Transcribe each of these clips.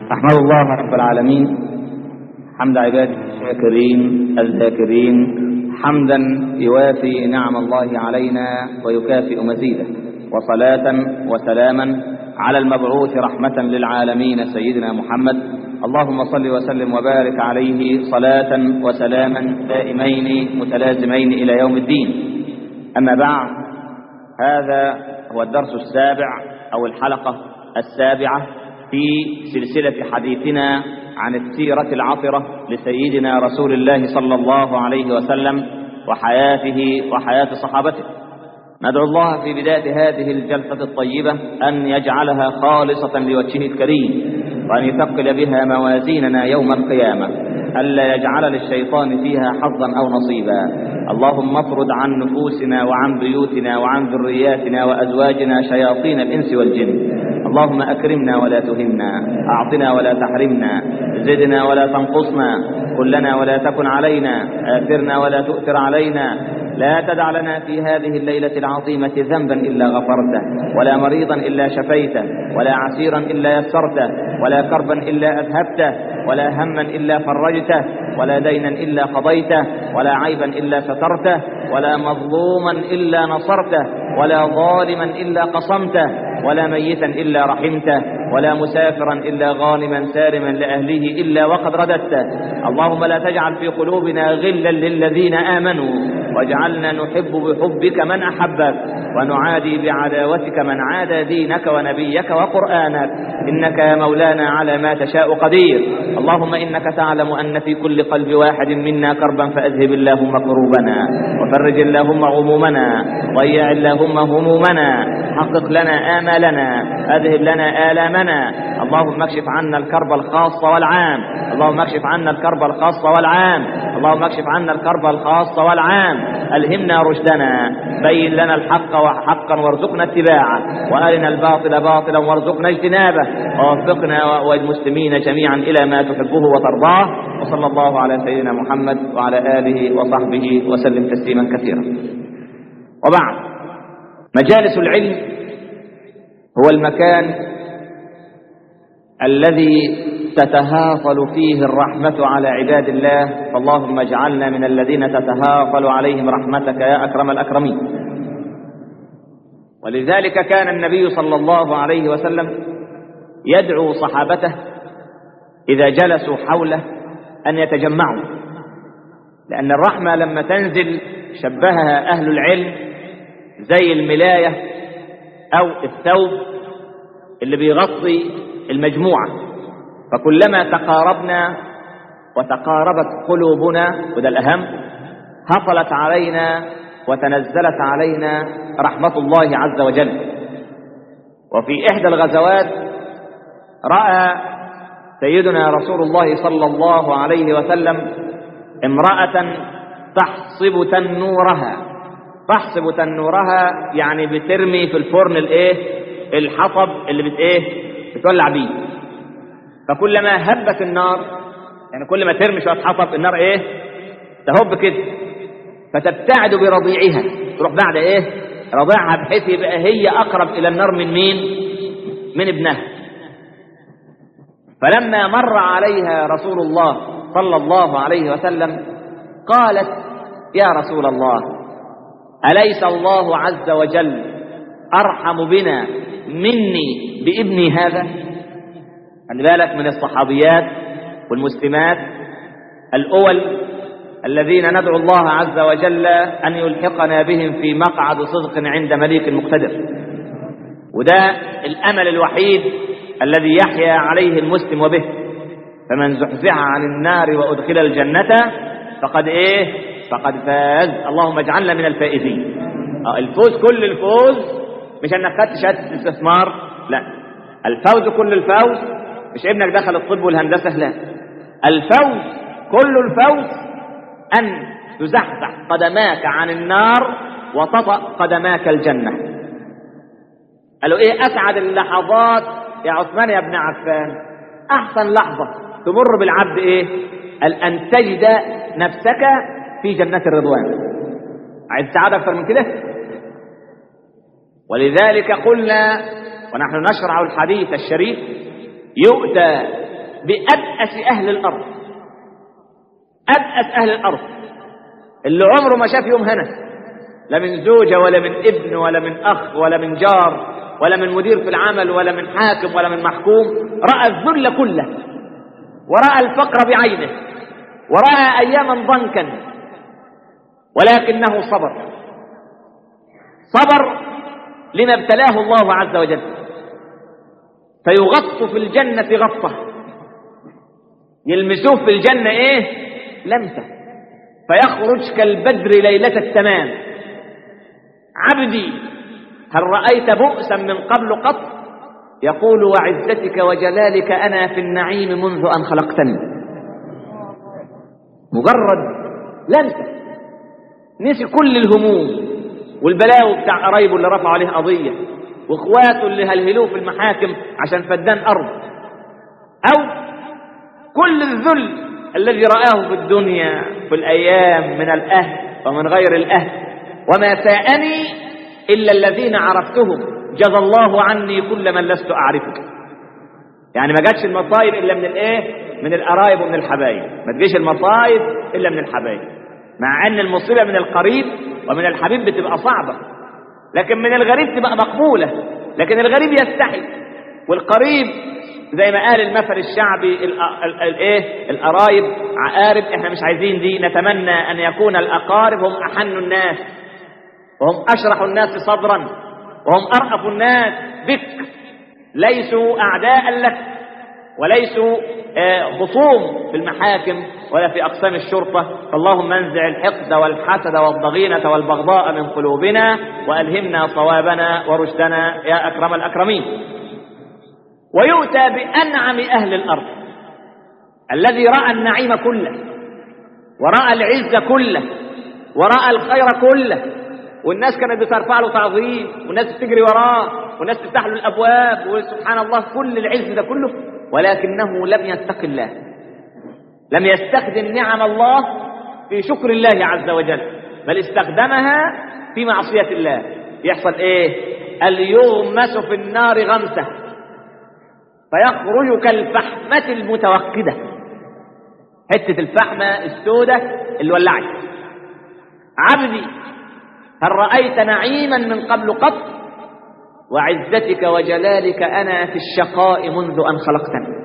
أحمد الله رب العالمين حمد عباده الشاكرين الذاكرين حمدا يوافي نعم الله علينا ويكافئ مزيده وصلاة وسلاما على المبعوث رحمة للعالمين سيدنا محمد اللهم صل وسلم وبارك عليه صلاة وسلاما دائمين متلازمين إلى يوم الدين أما بعد هذا هو الدرس السابع أو الحلقة السابعة في سلسلة حديثنا عن السيرة العطرة لسيدنا رسول الله صلى الله عليه وسلم وحياته وحياة صحابته ندعو الله في بداية هذه الجلسة الطيبة أن يجعلها خالصة لوجهه الكريم وأن يثقل بها موازيننا يوم القيامة ألا يجعل للشيطان فيها حظا أو نصيبا اللهم اطرد عن نفوسنا وعن بيوتنا وعن ذرياتنا وأزواجنا شياطين الإنس والجن اللهم أكرمنا ولا تهنا أعطنا ولا تحرمنا زدنا ولا تنقصنا كلنا ولا تكن علينا آثرنا ولا تؤثر علينا لا تدع لنا في هذه الليلة العظيمة ذنبا إلا غفرته ولا مريضا إلا شفيته ولا عسيرا إلا يسرته ولا كربا إلا أذهبته ولا هما إلا فرجته ولا دينا إلا قضيته ولا عيبا إلا سترته ولا مظلوما إلا نصرته ولا ظالما إلا قصمته ولا ميتا إلا رحمته ولا مسافرا إلا غانما سالما لأهله إلا وقد رددته اللهم لا تجعل في قلوبنا غلا للذين آمنوا واجعلنا نحب بحبك من أحبك ونعادي بعداوتك من عادى دينك ونبيك وقرآنك إنك يا مولانا على ما تشاء قدير اللهم إنك تعلم أن في كل قلب واحد منا كربا فأذهب اللهم كروبنا وفرج اللهم غمومنا ضيع اللهم همومنا حقق لنا آمالنا أذهب لنا آلامنا اللهم اكشف عنا الكرب الخاص والعام اللهم اكشف عنا الكرب الخاص والعام اللهم اكشف عنا الكرب الخاص والعام ألهمنا رشدنا بين لنا الحق حقا وارزقنا اتباعه وأرنا الباطل باطلا وارزقنا اجتنابه ووفقنا والمسلمين جميعا إلى ما تحبه وترضاه وصلى الله على سيدنا محمد وعلى آله وصحبه وسلم تسليما كثيرا وبعد مجالس العلم هو المكان الذي تتهافل فيه الرحمة على عباد الله فاللهم اجعلنا من الذين تتهافل عليهم رحمتك يا أكرم الأكرمين ولذلك كان النبي صلى الله عليه وسلم يدعو صحابته إذا جلسوا حوله أن يتجمعوا لأن الرحمة لما تنزل شبهها أهل العلم زي الملاية أو الثوب اللي بيغطي المجموعة فكلما تقاربنا وتقاربت قلوبنا وده الأهم هطلت علينا وتنزلت علينا رحمة الله عز وجل وفي إحدى الغزوات رأى سيدنا رسول الله صلى الله عليه وسلم امرأة تحصب تنورها تحصب تنورها يعني بترمي في الفرن الايه الحطب اللي بت ايه بتولع بيه فكلما هبت النار يعني كل ما ترمي شويه حطب النار ايه تهب كده فتبتعد برضيعها تروح بعد ايه رضيعها بحيث يبقى هي اقرب الى النار من مين من ابنها فلما مر عليها رسول الله صلى الله عليه وسلم قالت يا رسول الله أليس الله عز وجل أرحم بنا مني بابني هذا خلي بالك من الصحابيات والمسلمات الأول الذين ندعو الله عز وجل أن يلحقنا بهم في مقعد صدق عند مليك مقتدر وده الأمل الوحيد الذي يحيا عليه المسلم وبه فمن زحزح عن النار وأدخل الجنة فقد إيه فقد فاز اللهم اجعلنا من الفائزين الفوز كل الفوز مش انك خدت شهاده الاستثمار لا الفوز كل الفوز مش ابنك دخل الطب والهندسه لا الفوز كل الفوز ان تزحزح قدماك عن النار وتطأ قدماك الجنه قالوا ايه اسعد اللحظات يا عثمان يا ابن عفان احسن لحظه تمر بالعبد ايه قال ان تجد نفسك في جنة الرضوان عايز سعادة أكثر من كده ولذلك قلنا ونحن نشرع الحديث الشريف يؤتى بأبأس أهل الأرض أبأس أهل الأرض اللي عمره ما شاف يوم هنا لا من زوجة ولا من ابن ولا من أخ ولا من جار ولا من مدير في العمل ولا من حاكم ولا من محكوم رأى الذل كله ورأى الفقر بعينه ورأى أياما ضنكا ولكنه صبر صبر لما ابتلاه الله عز وجل فيغط في الجنة غطة يلمسوه في الجنة ايه لمسة فيخرج كالبدر ليلة التمام عبدي هل رأيت بؤسا من قبل قط يقول وعزتك وجلالك أنا في النعيم منذ أن خلقتني مجرد لمسة نسي كل الهموم والبلاوي بتاع قرايبه اللي رفعوا عليه قضية واخواته اللي هلهلوه في المحاكم عشان فدان أرض أو كل الذل الذي رآه في الدنيا في الأيام من الأهل ومن غير الأهل وما ساءني إلا الذين عرفتهم جزى الله عني كل من لست أعرفه يعني ما جاتش المصايب إلا من الإيه من القرايب ومن الحبايب ما تجيش المصايب إلا من الحبايب مع أن المصيبة من القريب ومن الحبيب بتبقى صعبة لكن من الغريب تبقى مقبولة لكن الغريب يستحي والقريب زي ما قال المثل الشعبي الايه القرايب عقارب احنا مش عايزين دي نتمنى ان يكون الاقارب هم احن الناس وهم اشرح الناس صدرا وهم ارأف الناس بك ليسوا اعداء لك وليسوا خصوم في المحاكم ولا في أقسام الشرطة فاللهم انزع الحقد والحسد والضغينة والبغضاء من قلوبنا وألهمنا صوابنا ورشدنا يا أكرم الأكرمين ويؤتى بأنعم أهل الأرض الذي رأى النعيم كله ورأى العز كله ورأى الخير كله والناس كانت بترفع له تعظيم والناس بتجري وراه والناس تفتح له الأبواب وسبحان الله كل العز ده كله ولكنه لم يتق الله لم يستخدم نعم الله في شكر الله عز وجل بل استخدمها في معصية الله يحصل ايه اليغمس في النار غمسة فيخرج كالفحمة المتوقدة حتة الفحمة السودة اللي ولعت عبدي هل رأيت نعيما من قبل قط وعزتك وجلالك أنا في الشقاء منذ أن خلقتني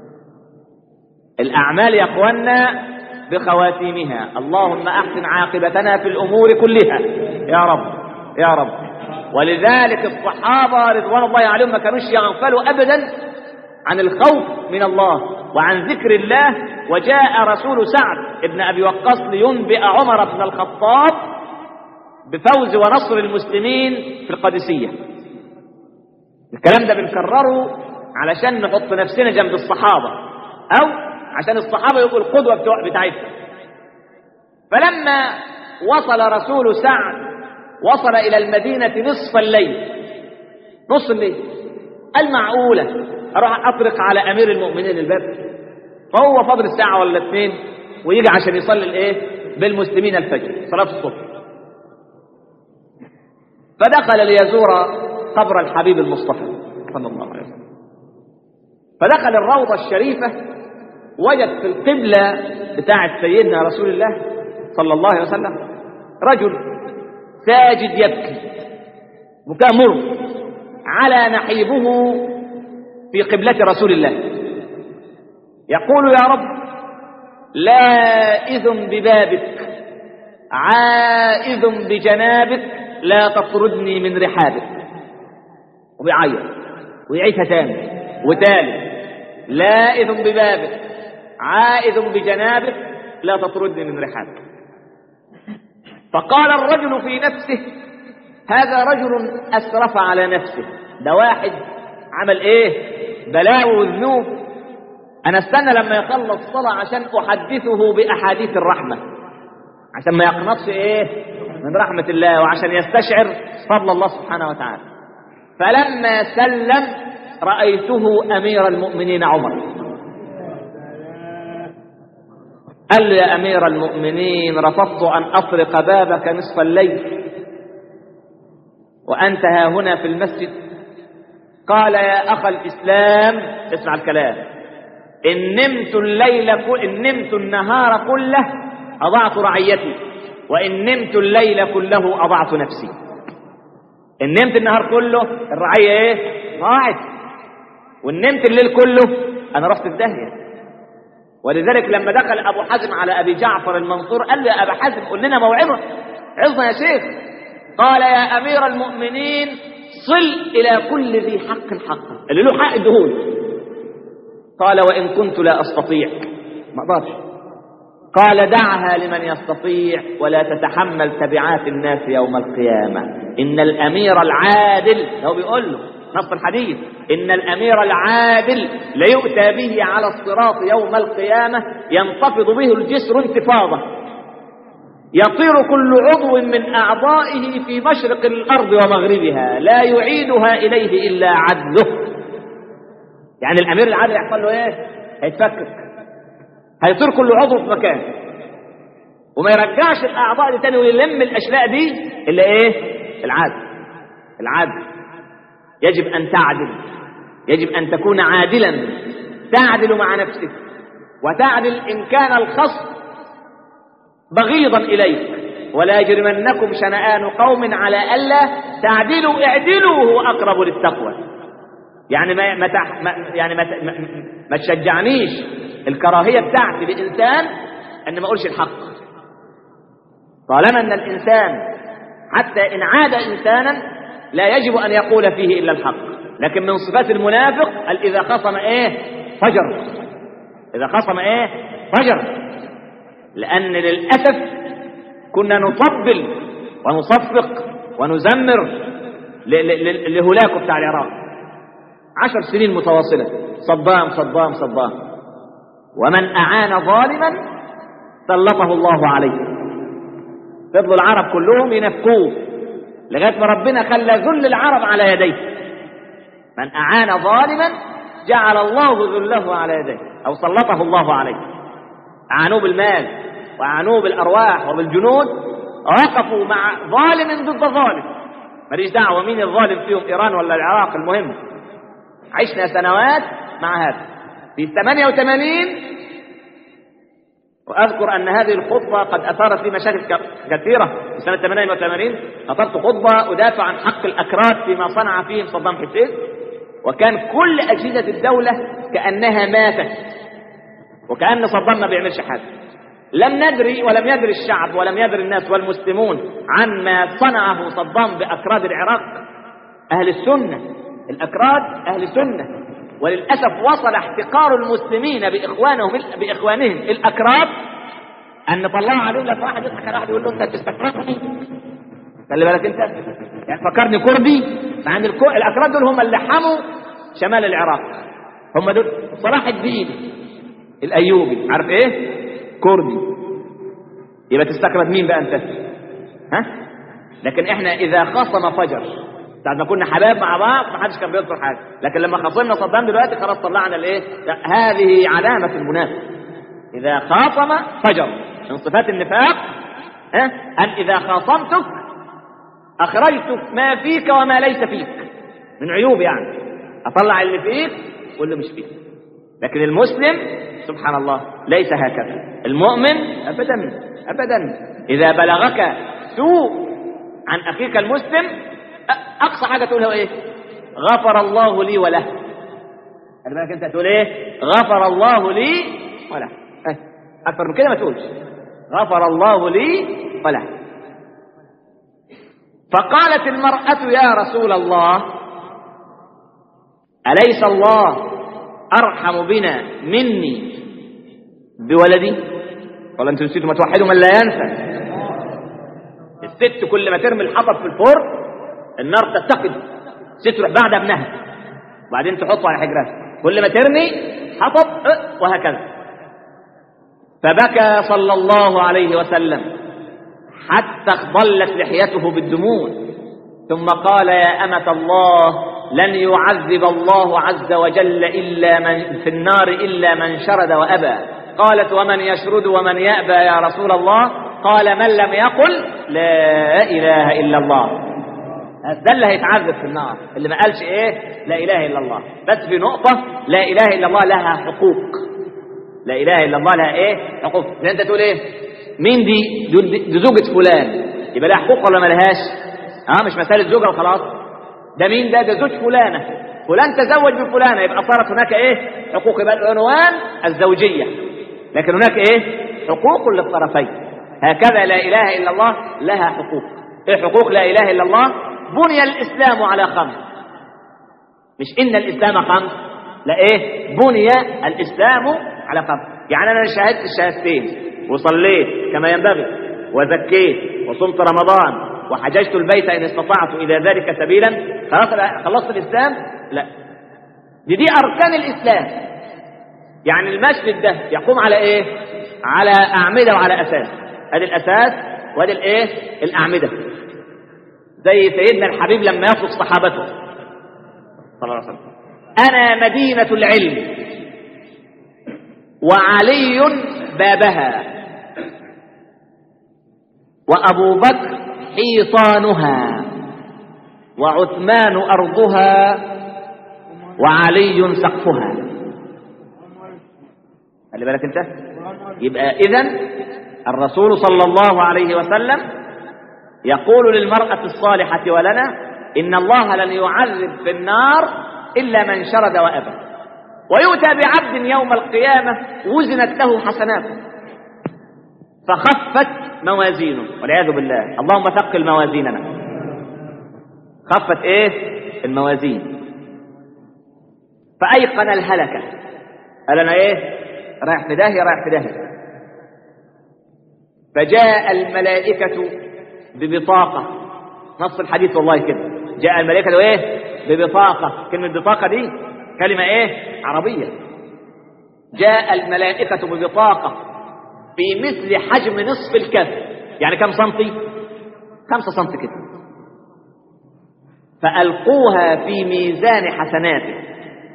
الأعمال يا أخوانا بخواتيمها اللهم أحسن عاقبتنا في الأمور كلها يا رب يا رب ولذلك الصحابة رضوان الله عليهم ما كانوش يغفلوا أبدا عن الخوف من الله وعن ذكر الله وجاء رسول سعد ابن أبي وقاص لينبئ عمر بن الخطاب بفوز ونصر المسلمين في القادسية الكلام ده بنكرره علشان نحط نفسنا جنب الصحابة أو عشان الصحابة يبقوا القدوة بتوع بتاعتهم فلما وصل رسول سعد وصل إلى المدينة نصف الليل نصف الليل المعقولة أروح أطرق على أمير المؤمنين الباب فهو فاضل ساعة ولا اثنين ويجي عشان يصلي الإيه بالمسلمين الفجر صلاة الصبح فدخل ليزور قبر الحبيب المصطفى صلى الله عليه وسلم فدخل الروضة الشريفة وجد في القبلة بتاعة سيدنا رسول الله صلى الله عليه وسلم رجل ساجد يبكي بكاء مر على نحيبه في قبلة رسول الله يقول يا رب لائذ ببابك عائذ بجنابك لا تطردني من رحابك وبيعيط ويعيدها تاني وتالت لائذ ببابك عائذ بجنابك لا تطردني من رحابك فقال الرجل في نفسه هذا رجل أسرف على نفسه ده واحد عمل ايه بلاء وذنوب انا استنى لما يخلص صلاة عشان احدثه باحاديث الرحمة عشان ما يقنطش ايه من رحمة الله وعشان يستشعر فضل الله سبحانه وتعالى فلما سلم رأيته أمير المؤمنين عمر قال يا أمير المؤمنين رفضت أن أطرق بابك نصف الليل وأنت ها هنا في المسجد قال يا أخ الإسلام اسمع الكلام إن نمت الليل كل إن نمت النهار كله أضعت رعيتي وإن نمت الليل كله أضعت نفسي إن نمت النهار كله الرعية إيه؟ ضاعت وإن نمت الليل كله أنا رحت في داهية ولذلك لما دخل أبو حزم على أبي جعفر المنصور قال له يا أبا حزم قل لنا موعظة عظنا يا شيخ قال يا أمير المؤمنين صل إلى كل ذي حق حقا اللي له حق الدهون قال وإن كنت لا أستطيع ما أقدرش قال دعها لمن يستطيع ولا تتحمل تبعات الناس يوم القيامة إن الأمير العادل هو بيقول له نص الحديث إن الأمير العادل ليؤتى به على الصراط يوم القيامة ينتفض به الجسر انتفاضة يطير كل عضو من أعضائه في مشرق الأرض ومغربها لا يعيدها إليه إلا عدله يعني الأمير العادل يحصل له إيه؟ هيتفكك هيطير كل عضو في مكان وما يرجعش الأعضاء دي تاني ويلم الأشلاء دي إلا إيه؟ العدل العدل يجب أن تعدل يجب أن تكون عادلا تعدل مع نفسك وتعدل إن كان الخصم بغيضا إليك ولا يجرمنكم شنآن قوم على ألا تعدلوا اعدلوا هو أقرب للتقوى يعني ما ما, تح ما يعني ما, ما, ما تشجعنيش الكراهية بتاعتي لإنسان أن ما أقولش الحق طالما أن الإنسان حتى إن عاد إنسانا لا يجب أن يقول فيه إلا الحق لكن من صفات المنافق قال إذا خصم إيه فجر إذا خصم إيه فجر لأن للأسف كنا نطبل ونصفق ونزمر لهلاكه بتاع العراق عشر سنين متواصلة صدام صدام صدام ومن أعان ظالما سلطه الله عليه فضلوا العرب كلهم ينفقوه لغاية ما ربنا خلى ذل العرب على يديه من أعان ظالما جعل الله ذله على يديه أو سلطه الله عليه أعانوه بالمال وأعانوه بالأرواح وبالجنود وقفوا مع ظالم ضد ظالم ماليش دعوة مين الظالم فيهم إيران ولا العراق المهم عشنا سنوات مع هذا في 88 وأذكر أن هذه الخطبة قد أثارت لي مشاكل كثيرة في سنة 88 خطبت خطبة أدافع عن حق الأكراد فيما صنع فيهم صدام حسين وكان كل أجهزة الدولة كأنها ماتت وكأن صدام ما بيعملش حاجة لم ندري ولم يدري الشعب ولم يدري الناس والمسلمون عن ما صنعه صدام بأكراد العراق أهل السنة الأكراد أهل السنة وللأسف وصل احتقار المسلمين بإخوانهم بإخوانهم الأكراد أن طلعوا عليهم لك واحد يضحك على واحد يقول له أنت تستكرهني خلي بالك أنت يعني فكرني كردي مع أن الكو... الأكراد دول هم اللي حموا شمال العراق هم دول صلاح الدين الأيوبي عارف إيه؟ كردي يبقى تستكرد مين بقى أنت؟ ها؟ لكن إحنا إذا خصم فجر ساعة ما كنا حباب مع بعض ما حدش كان بيذكر حاجة لكن لما خاصمنا صدام دلوقتي خلاص طلعنا الايه هذه علامة المنافق إذا خاصم فجر من صفات النفاق ها أن إذا خاصمتك أخرجت ما فيك وما ليس فيك من عيوب يعني أطلع اللي فيك واللي مش فيك لكن المسلم سبحان الله ليس هكذا المؤمن أبدا أبدا إذا بلغك سوء عن أخيك المسلم اقصى حاجه تقولها ايه غفر الله لي وله خلي بالك انت تقول ايه غفر الله لي وله اكثر من كده ما تقولش غفر الله لي وله فقالت المرأة يا رسول الله أليس الله أرحم بنا مني بولدي ولا أنتم نسيتوا ما توحدوا من لا ينسى الست كل ما ترمي الحطب في الفرن النار تتقد ستروح بعد ابنها وبعدين تحطه على حجرها كل ما ترمي حطب وهكذا فبكى صلى الله عليه وسلم حتى اخضلت لحيته بالدموع ثم قال يا أمة الله لن يعذب الله عز وجل إلا من في النار إلا من شرد وأبى قالت ومن يشرد ومن يأبى يا رسول الله قال من لم يقل لا إله إلا الله ده اللي هيتعذب في النار اللي ما قالش ايه لا اله الا الله بس في نقطه لا اله الا الله لها حقوق لا اله الا الله لها ايه حقوق زي انت تقول ايه مين دي دي, دي زوجة فلان يبقى لها حقوق ولا ملهاش اه مش مسألة زوجة وخلاص ده مين ده ده زوج فلانة فلان تزوج بفلانة يبقى صارت هناك ايه حقوق يبقى العنوان الزوجية لكن هناك ايه حقوق للطرفين هكذا لا اله الا الله لها حقوق ايه حقوق لا اله الا الله بني الاسلام على خمس مش ان الاسلام خمس لا ايه بني الاسلام على خمس يعني انا شهدت الشهادتين وصليت كما ينبغي وزكيت وصمت رمضان وحججت البيت ان استطعت الى ذلك سبيلا خلاص خلصت الاسلام لا دي دي اركان الاسلام يعني المسجد ده يقوم على ايه على اعمده وعلى اساس ادي الاساس وادي الايه الاعمده زي سيدنا الحبيب لما يصف صحابته صلى الله عليه وسلم انا مدينه العلم وعلي بابها وابو بكر حيطانها وعثمان ارضها وعلي سقفها خلي بالك انت يبقى اذا الرسول صلى الله عليه وسلم يقول للمرأة الصالحة ولنا إن الله لن يعذب في النار إلا من شرد وأبى ويؤتى بعبد يوم القيامة وزنت له حسناته فخفت موازينه والعياذ بالله اللهم ثقل موازيننا خفت ايه الموازين فأيقن الهلكة قال أنا ايه رايح في داهية رايح في داهية فجاء الملائكة ببطاقة نص الحديث والله كده جاء الملائكة ايه ببطاقة كلمة بطاقة دي كلمة ايه عربية جاء الملائكة ببطاقة في مثل حجم نصف الكف يعني كم سنتي خمسة سنتي كده فألقوها في ميزان حسناته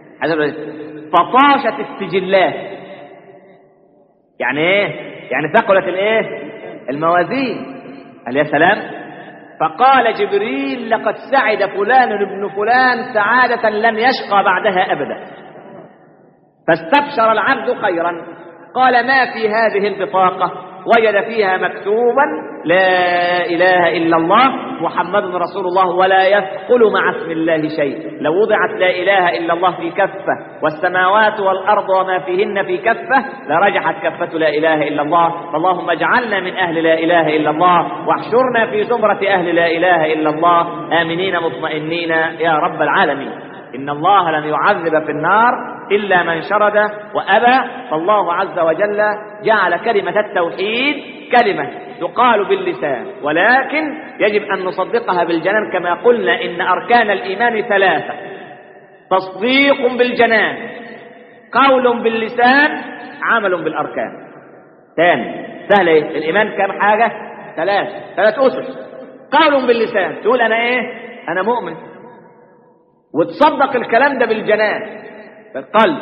فطاشت السجلات يعني ايه يعني ثقلت الايه الموازين قال يا سلام فقال جبريل لقد سعد فلان ابن فلان سعادة لم يشقى بعدها أبدا فاستبشر العبد خيرا قال ما في هذه البطاقة وجد فيها مكتوبا لا إله إلا الله محمد رسول الله ولا يثقل مع اسم الله شيء لو وضعت لا إله إلا الله في كفة والسماوات والأرض وما فيهن في كفة لرجحت كفة لا إله إلا الله فاللهم اجعلنا من أهل لا إله إلا الله واحشرنا في زمرة أهل لا إله إلا الله آمنين مطمئنين يا رب العالمين إن الله لن يعذب في النار إلا من شرد وأبى فالله عز وجل جعل كلمة التوحيد كلمة تقال باللسان ولكن يجب أن نصدقها بالجنان كما قلنا إن أركان الإيمان ثلاثة تصديق بالجنان قول باللسان عمل بالأركان ثاني سهل إيه؟ الإيمان كم حاجة ثلاث ثلاث أسس قول باللسان تقول أنا إيه أنا مؤمن وتصدق الكلام ده بالجنان بالقلب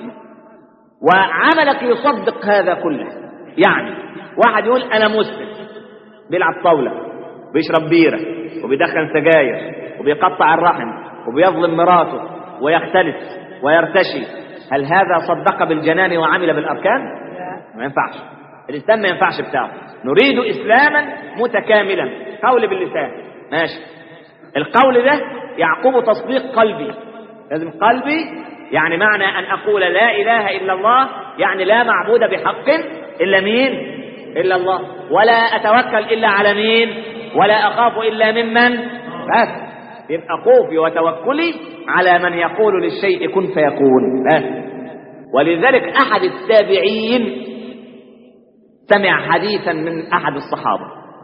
وعملك يصدق هذا كله يعني واحد يقول انا مسلم بيلعب طاوله بيشرب بيره وبيدخن سجاير وبيقطع الرحم وبيظلم مراته ويختلس ويرتشي هل هذا صدق بالجنان وعمل بالاركان ما ينفعش الاسلام ما ينفعش بتاعه نريد اسلاما متكاملا قول باللسان ماشي القول ده يعقب تصديق قلبي لازم قلبي يعني معنى أن أقول لا إله إلا الله يعني لا معبود بحق إلا مين إلا الله ولا أتوكل إلا على مين ولا أخاف إلا ممن بس يبقى خوفي وتوكلي على من يقول للشيء كن فيكون بس ولذلك أحد التابعين سمع حديثا من أحد الصحابة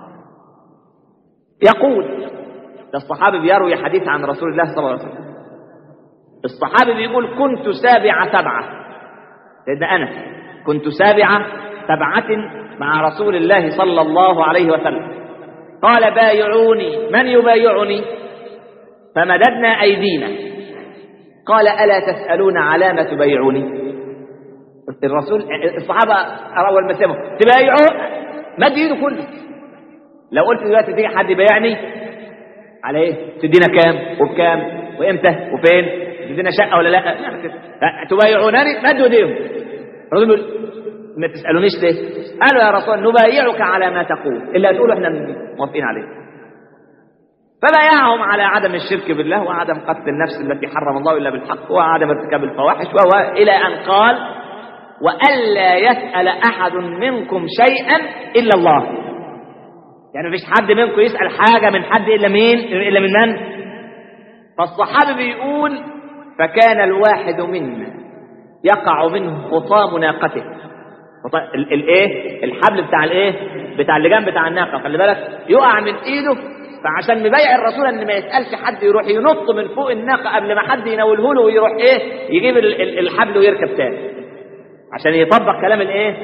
يقول ده الصحابي بيروي حديث عن رسول الله صلى الله عليه وسلم الصحابي بيقول كنت سابع سبعة ده أنا كنت سابع سبعة مع رسول الله صلى الله عليه وسلم قال بايعوني من يبايعني فمددنا أيدينا قال ألا تسألون على ما تبايعوني الرسول الصحابة أول ما سمعوا تبايعوا مد ايده كله لو قلت دلوقتي تيجي حد يبايعني على ايه تدينا كام وبكام وامتى وفين تدينا شقه ولا لا تبايعونني مدوا ايديهم الرسول بيقول ما تسالونيش ليه قالوا يا رسول نبايعك على ما تقول اللي هتقوله احنا موافقين عليه فبايعهم على عدم الشرك بالله وعدم قتل النفس التي حرم الله الا بالحق وعدم ارتكاب الفواحش وهو الى ان قال والا يسال احد منكم شيئا الا الله يعني مفيش حد منكم يسال حاجه من حد الا مين الا من من فالصحابي بيقول فكان الواحد منا يقع منه خطام ناقته خطا- ال- الايه الحبل بتاع الايه بتاع اللجام بتاع الناقه خلي بالك يقع من ايده فعشان نبيع الرسول ان ما يسالش حد يروح ينط من فوق الناقه قبل ما حد ينوله له ويروح ايه يجيب ال- ال- الحبل ويركب تاني عشان يطبق كلام الايه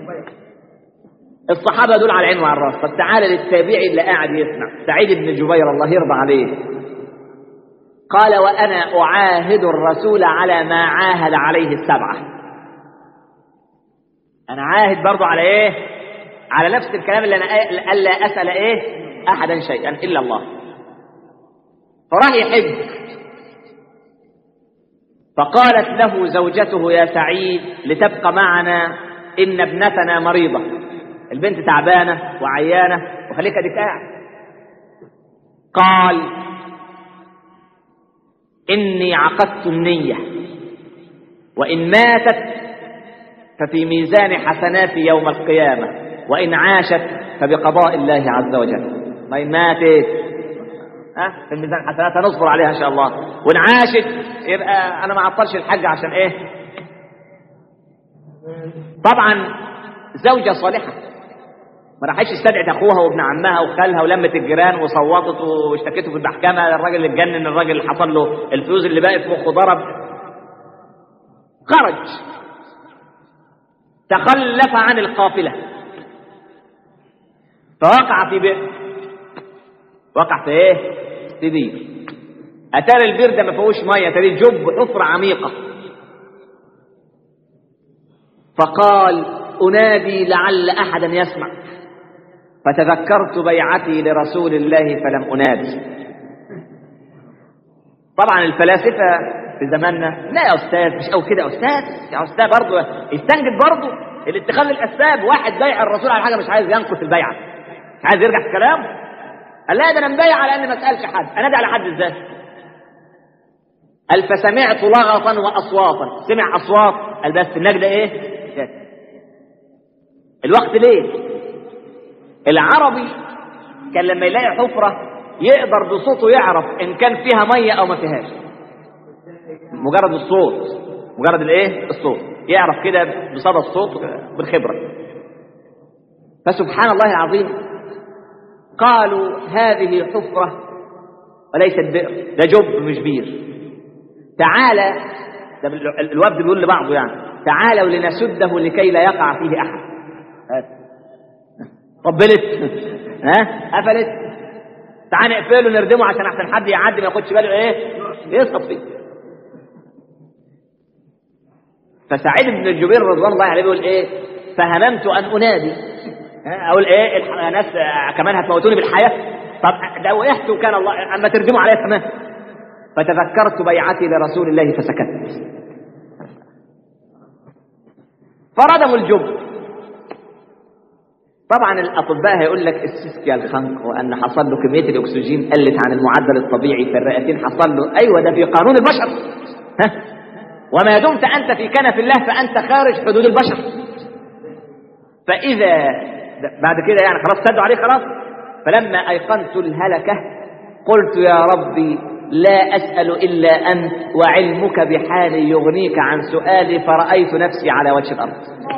الصحابه دول على العين وعلى الراس طب تعالى للتابعي اللي قاعد يسمع سعيد بن جبير الله يرضى عليه قال وانا اعاهد الرسول على ما عاهد عليه السبعه انا عاهد برضو على ايه على نفس الكلام اللي انا قا- الا اسال ايه احدا شيئا الا الله فراح يحج فقالت له زوجته يا سعيد لتبقى معنا ان ابنتنا مريضه البنت تعبانه وعيانه وخليك اديك قاعد قال اني عقدت النيه وان ماتت ففي ميزان حسناتي يوم القيامة وإن عاشت فبقضاء الله عز وجل وإن ماتت ها في الميزان حسناتها نصبر عليها إن شاء الله وإن عاشت يبقى أنا ما عطلش الحج عشان إيه طبعا زوجة صالحة ما راحتش استدعت اخوها وابن عمها وخالها ولمت الجيران وصوتت واشتكته في المحكمه الراجل اللي اتجنن الراجل اللي حصل له الفيوز اللي باقي في مخه ضرب خرج تخلف عن القافلة فوقع في بئر وقع في ايه في بير اتاري البير ده ما فيهوش ميه اتاري جب حفرة عميقة فقال انادي لعل احدا يسمع فتذكرت بيعتي لرسول الله فلم انادي طبعا الفلاسفه في زماننا لا يا استاذ مش او كده يا استاذ يا استاذ برضه يستنجد برضه الاتخاذ الاسباب واحد بايع الرسول على حاجه مش عايز ينقص البيعه مش عايز يرجع في كلامه قال لا ده انا مبايع على اني ما اسالش حد انادي على حد ازاي قال فسمعت لغطا واصواتا سمع اصوات قال بس النجده ايه جت. الوقت ليه العربي كان لما يلاقي حفره يقدر بصوته يعرف ان كان فيها ميه او ما فيهاش مجرد الصوت مجرد الايه الصوت يعرف كده بصدى الصوت بالخبره فسبحان الله العظيم قالوا هذه حفره وليست بئر ده جب مش بير تعالى ده ال- الوفد بيقول لبعضه يعني تعالوا لنسده لكي لا يقع فيه احد هات. قبلت ها قفلت تعال نقفله نردمه عشان احسن حد يعدي ما ياخدش باله ايه يسقط فيه فسعيد بن الجبير رضوان الله عليه بيقول ايه فهممت ان انادي ها، اقول ايه الح- ناس آه، كمان هتموتوني بالحياه طب ده وقعت وكان الله اما ترجموا عليا كمان فتذكرت بيعتي لرسول الله فسكت فردموا الجب طبعا الاطباء هيقول لك السيسكيا الخنق وان حصل له كميه الاكسجين قلت عن المعدل الطبيعي في الرئتين حصل له ايوه ده في قانون البشر ها وما دمت انت في كنف الله فانت خارج حدود البشر فاذا ده- بعد كده يعني خلاص سدوا عليه خلاص فلما ايقنت الهلكه قلت يا ربي لا اسال الا انت وعلمك بحالي يغنيك عن سؤالي فرايت نفسي على وجه الارض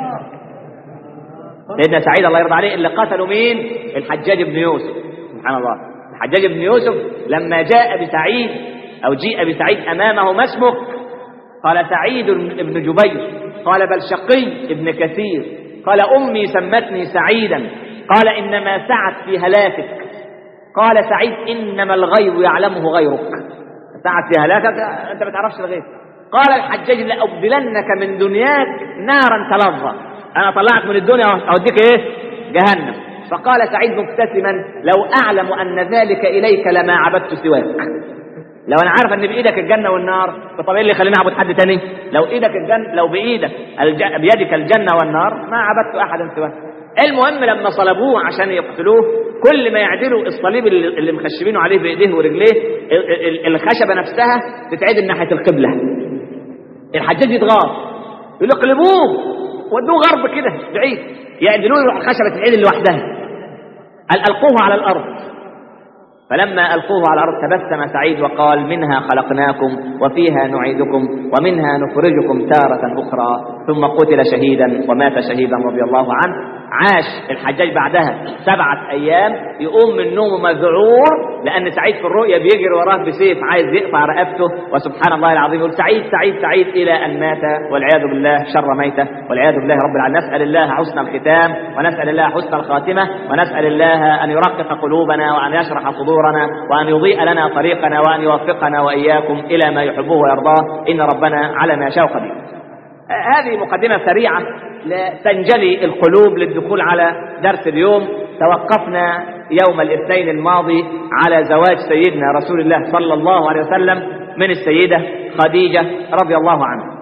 سيدنا سعيد الله يرضى عليه اللي قتلوا مين الحجاج بن يوسف سبحان الله الحجاج بن يوسف لما جاء بسعيد او جيء بسعيد امامه ما اسمك قال سعيد بن جبير قال بل شقي ابن كثير قال امي سمتني سعيدا قال انما سعت في هلاكك قال سعيد انما الغيب يعلمه غيرك سعت في هلاكك انت ما تعرفش الغيب قال الحجاج لأبدلنك من دنياك نارا تلظى انا طلعت من الدنيا اوديك ايه جهنم فقال سعيد مبتسما لو اعلم ان ذلك اليك لما عبدت سواك لو انا عارف ان بايدك الجنه والنار فطب ايه اللي يخليني اعبد حد تاني لو ايدك الجنه لو بايدك الج... بيدك الجنه والنار ما عبدت احدا سواك المهم لما صلبوه عشان يقتلوه كل ما يعدلوا الصليب اللي, اللي مخشبينه عليه بايديه ورجليه ال- ال- الخشبه نفسها تتعدل ناحيه القبله الحجاج يتغاظ يقول له اقلبوه ودوه غرب كده بعيد يعدلوه يروح الخشبه تتعدل لوحدها قال القوه على الارض فلما ألقوه على الأرض تبسم سعيد وقال منها خلقناكم وفيها نعيدكم ومنها نخرجكم تارة أخرى ثم قتل شهيدا ومات شهيدا رضي الله عنه عاش الحجاج بعدها سبعة أيام يقوم من نومه مذعور لأن سعيد في الرؤيا بيجري وراه بسيف عايز يقطع رقبته وسبحان الله العظيم يقول سعيد سعيد سعيد إلى أن مات والعياذ بالله شر ميته والعياذ بالله رب العالمين نسأل الله حسن الختام ونسأل الله حسن الخاتمة ونسأل الله أن يرقق قلوبنا وأن يشرح صدورنا وأن يضيء لنا طريقنا وأن يوفقنا وإياكم إلى ما يحبه ويرضاه إن ربنا على ما يشاء قدير هذه مقدمة سريعة تنجلي القلوب للدخول على درس اليوم توقفنا يوم الاثنين الماضي على زواج سيدنا رسول الله صلى الله عليه وسلم من السيدة خديجة رضي الله عنها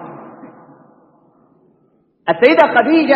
السيدة خديجة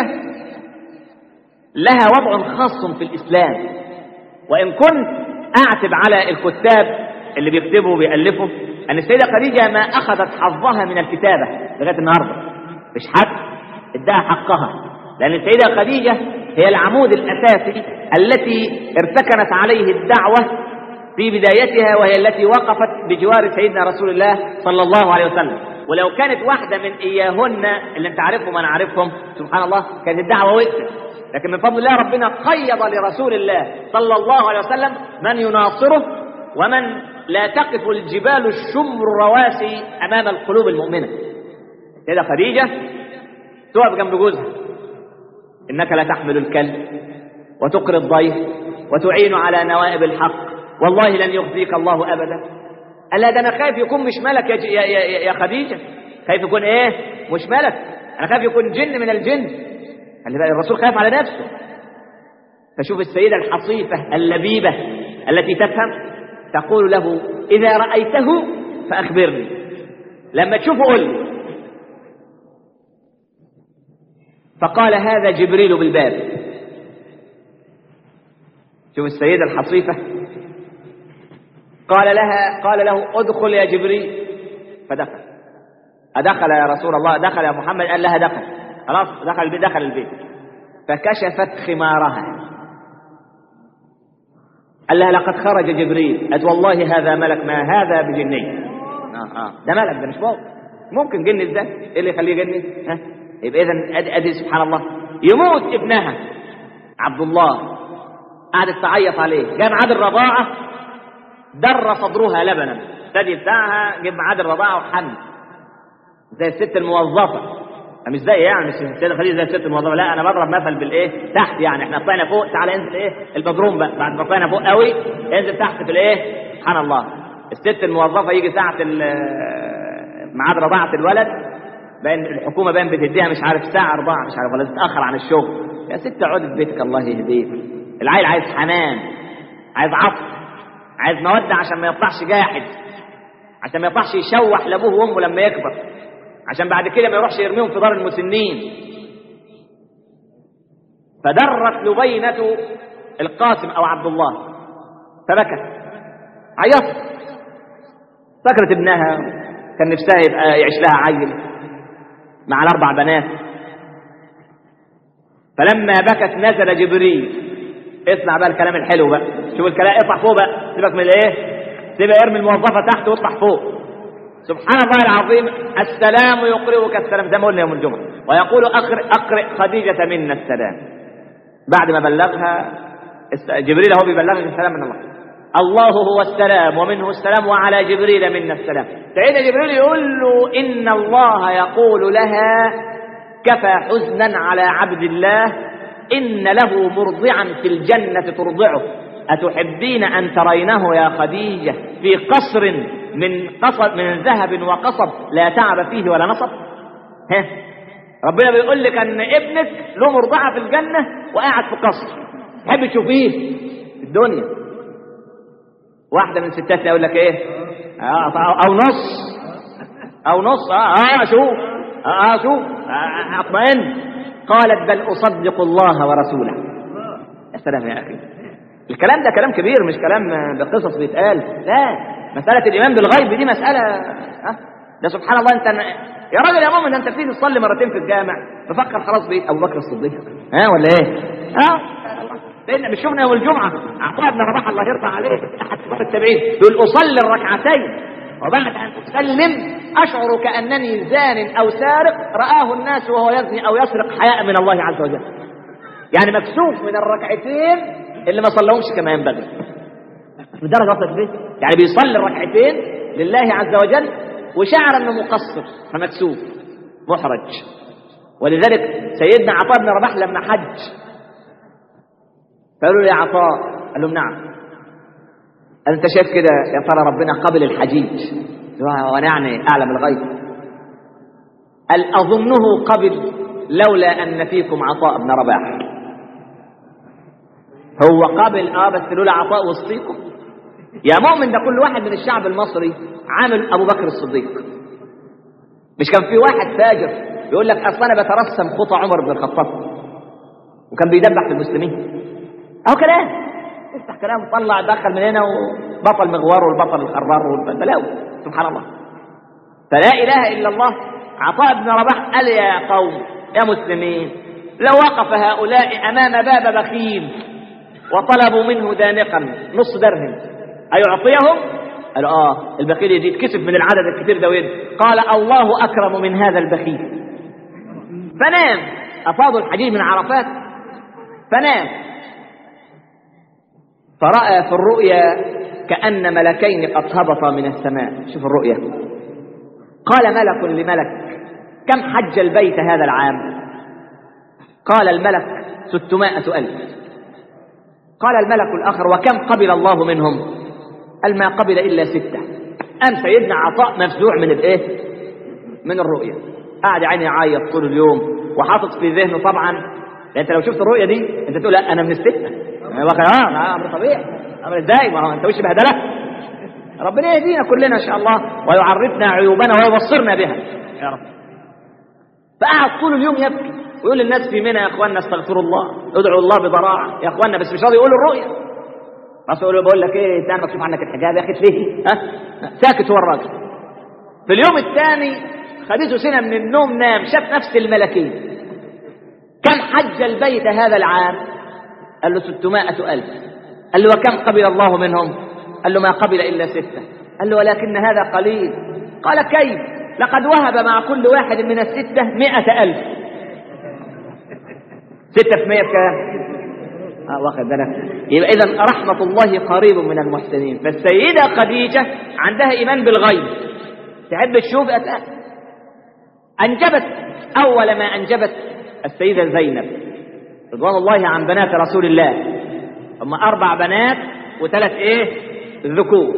لها وضع خاص في الإسلام وإن كنت أعتب على الكتاب اللي بيكتبوا وبيألفوا أن السيدة خديجة ما أخذت حظها من الكتابة لغاية النهاردة مش حد ادعى حقها لأن السيدة خديجة هي العمود الأساسي التي ارتكنت عليه الدعوة في بدايتها وهي التي وقفت بجوار سيدنا رسول الله صلى الله عليه وسلم ولو كانت واحدة من إياهن اللي انت عارفهم وأنا عارفهم سبحان الله كانت الدعوة وقفت لكن من فضل الله ربنا قيض لرسول الله صلى الله عليه وسلم من يناصره ومن لا تقف الجبال الشمر الرواسي أمام القلوب المؤمنة كده خديجة تقف جنب جوزها إنك لا تحمل الكلب وتقري الضيف وتعين على نوائب الحق والله لن يخزيك الله أبدا ألا ده أنا خايف يكون مش ملك يا, ج- يا, يا, يا خديجة خايف يكون إيه مش ملك أنا خايف يكون جن من الجن خلي بالك الرسول خايف على نفسه فشوف السيدة الحصيفة اللبيبة التي تفهم تقول له إذا رأيته فأخبرني لما تشوفه قل لي فقال هذا جبريل بالباب شوف السيدة الحصيفة قال لها قال له ادخل يا جبريل فدخل أدخل يا رسول الله دخل يا محمد قال لها دخل خلاص دخل البيت دخل البيت فكشفت خمارها قال لها لقد خرج جبريل قالت والله هذا ملك ما هذا بجني آه آه. ده ملك ده مش فوق ممكن جن ازاي ايه اللي يخليه جني ها يبقى اذا ادي ادي سبحان الله يموت ابنها عبد الله قعدت تعيط عليه جاء ميعاد الرضاعه در صدرها لبنا الثدي بتاعها جه ميعاد الرضاعه وحن زي الست الموظفه مش زي يعني مش السيده خديجه زي الست الموظفه لا انا بضرب مثل بالايه تحت يعني احنا طلعنا فوق تعالى انزل ايه البدروم بقى بعد ما طلعنا فوق قوي انزل تحت في الايه سبحان الله الست الموظفه يجي ساعه ال- ميعاد رضاعه الولد باين الحكومه باين بتديها مش عارف ساعه اربعه مش عارف ولا تتاخر عن الشغل يا ست اقعدي في بيتك الله يهديك العيل عايز حنان عايز عطف عايز موده عشان ما يطلعش جاحد عشان ما يطلعش يشوح لابوه وامه لما يكبر عشان بعد كده ما يروحش يرميهم في دار المسنين فدرت لبينة القاسم أو عبد الله فبكت عيطت فكرت ابنها كان نفسها يبقى يعيش لها عيل مع الأربع بنات فلما بكت نزل جبريل اسمع بقى الكلام الحلو بقى شوف الكلام اطلع فوق بقى سيبك من الايه سيبها ارمي الموظفه تحت واطلع فوق سبحان الله العظيم السلام يقرئك السلام زي ما قلنا يوم الجمعه ويقول اقرئ اقرئ خديجه منا السلام بعد ما بلغها الس- جبريل هو بيبلغك السلام من الله الله هو السلام ومنه السلام وعلى جبريل منا السلام سيدنا جبريل يقول له ان الله يقول لها كفى حزنا على عبد الله ان له مرضعا في الجنه ترضعه اتحبين ان ترينه يا خديجه في قصر من قصب من ذهب وقصب لا تعب فيه ولا نصب ها ربنا بيقول لك ان ابنك له مرضعه في الجنه وقاعد في قصر تحب تشوفيه في الدنيا واحده من ستاتنا يقول لك ايه او نص او نص اه, آه شوف اه, آه شوف آه اطمئن قالت بل اصدق الله ورسوله يا سلام يا اخي الكلام ده كلام كبير مش كلام بقصص بيتقال لا مسألة الإيمان بالغيب دي مسألة أه؟ ده سبحان الله أنت يا راجل يا مؤمن أنت بتيجي تصلي مرتين في الجامع تفكر خلاص بيت أبو بكر الصديق ها ولا إيه؟ ها لأن مش شفنا يوم الجمعة عطاء بن رباح الله يرضى عليه أحد كبار التابعين يقول أصلي الركعتين وبعد أن أسلم أشعر كأنني زان أو سارق رآه الناس وهو يزني أو يسرق حياء من الله عز وجل يعني مكسوف من الركعتين اللي ما صلهمش كما ينبغي بدرجة وصلت ليه؟ يعني بيصلي الركعتين لله عز وجل وشعر انه مقصر فمكسوف محرج ولذلك سيدنا عطاء بن رباح لما حج فقالوا له يا عطاء قال لهم نعم قال انت شايف كده يا ترى ربنا قبل الحجيج وانا يعني اعلم الغيب قال اظنه قبل لولا ان فيكم عطاء بن رباح هو قبل اه بس لولا عطاء وسطيكم يا مؤمن ده كل واحد من الشعب المصري عامل ابو بكر الصديق مش كان في واحد فاجر يقول لك اصل انا بترسم خطى عمر بن الخطاب وكان بيدبح في المسلمين اهو كلام افتح كلام طلع دخل من هنا وبطل مغوار والبطل الخرار والبلاوي سبحان الله فلا اله الا الله عطاء بن رباح قال يا قوم يا مسلمين لو وقف هؤلاء امام باب بخيل وطلبوا منه دانقا نص درهم أيعطيهم؟ قالوا آه البخيل يتكسف من العدد الكثير ده وين؟ قال الله أكرم من هذا البخيل فنام أفاضوا الحديد من عرفات فنام فرأى في الرؤيا كأن ملكين قد هبطا من السماء شوف الرؤيا قال ملك لملك كم حج البيت هذا العام قال الملك ستمائة ألف قال الملك الآخر وكم قبل الله منهم قال ما قبل إلا ستة أم سيدنا عطاء مفزوع من الإيه من الرؤية قاعد عيني يعيط طول اليوم وحاطط في ذهنه طبعا انت لو شفت الرؤية دي انت تقول لا انا من الستة انا بقى اه امر طبيعي امر ازاي ما هو انت وش بهدله ربنا يهدينا كلنا ان شاء الله ويعرفنا عيوبنا ويبصرنا بها يا رب فقعد طول اليوم يبكي ويقول للناس في منى يا اخواننا استغفروا الله ادعوا الله بضراعه يا اخواننا بس مش راضي يقول الرؤيا بس يقول بقول لك ايه انت مكشوف عنك الحجاب يا اخي ليه ها ساكت هو الراجل في اليوم الثاني خديته سنه من النوم نام شاف نفس الملكين كم حج البيت هذا العام قال له 600 ألف قال له وكم قبل الله منهم قال له ما قبل إلا ستة قال له ولكن هذا قليل قال كيف لقد وهب مع كل واحد من الستة مئة ألف ستة في مئة بكام آه واخد بالك يبقى إذا رحمة الله قريب من المحسنين فالسيدة خديجة عندها إيمان بالغيب تحب تشوف أتأ أنجبت أول ما أنجبت السيدة زينب رضوان الله عن بنات رسول الله هم أربع بنات وثلاث إيه ذكور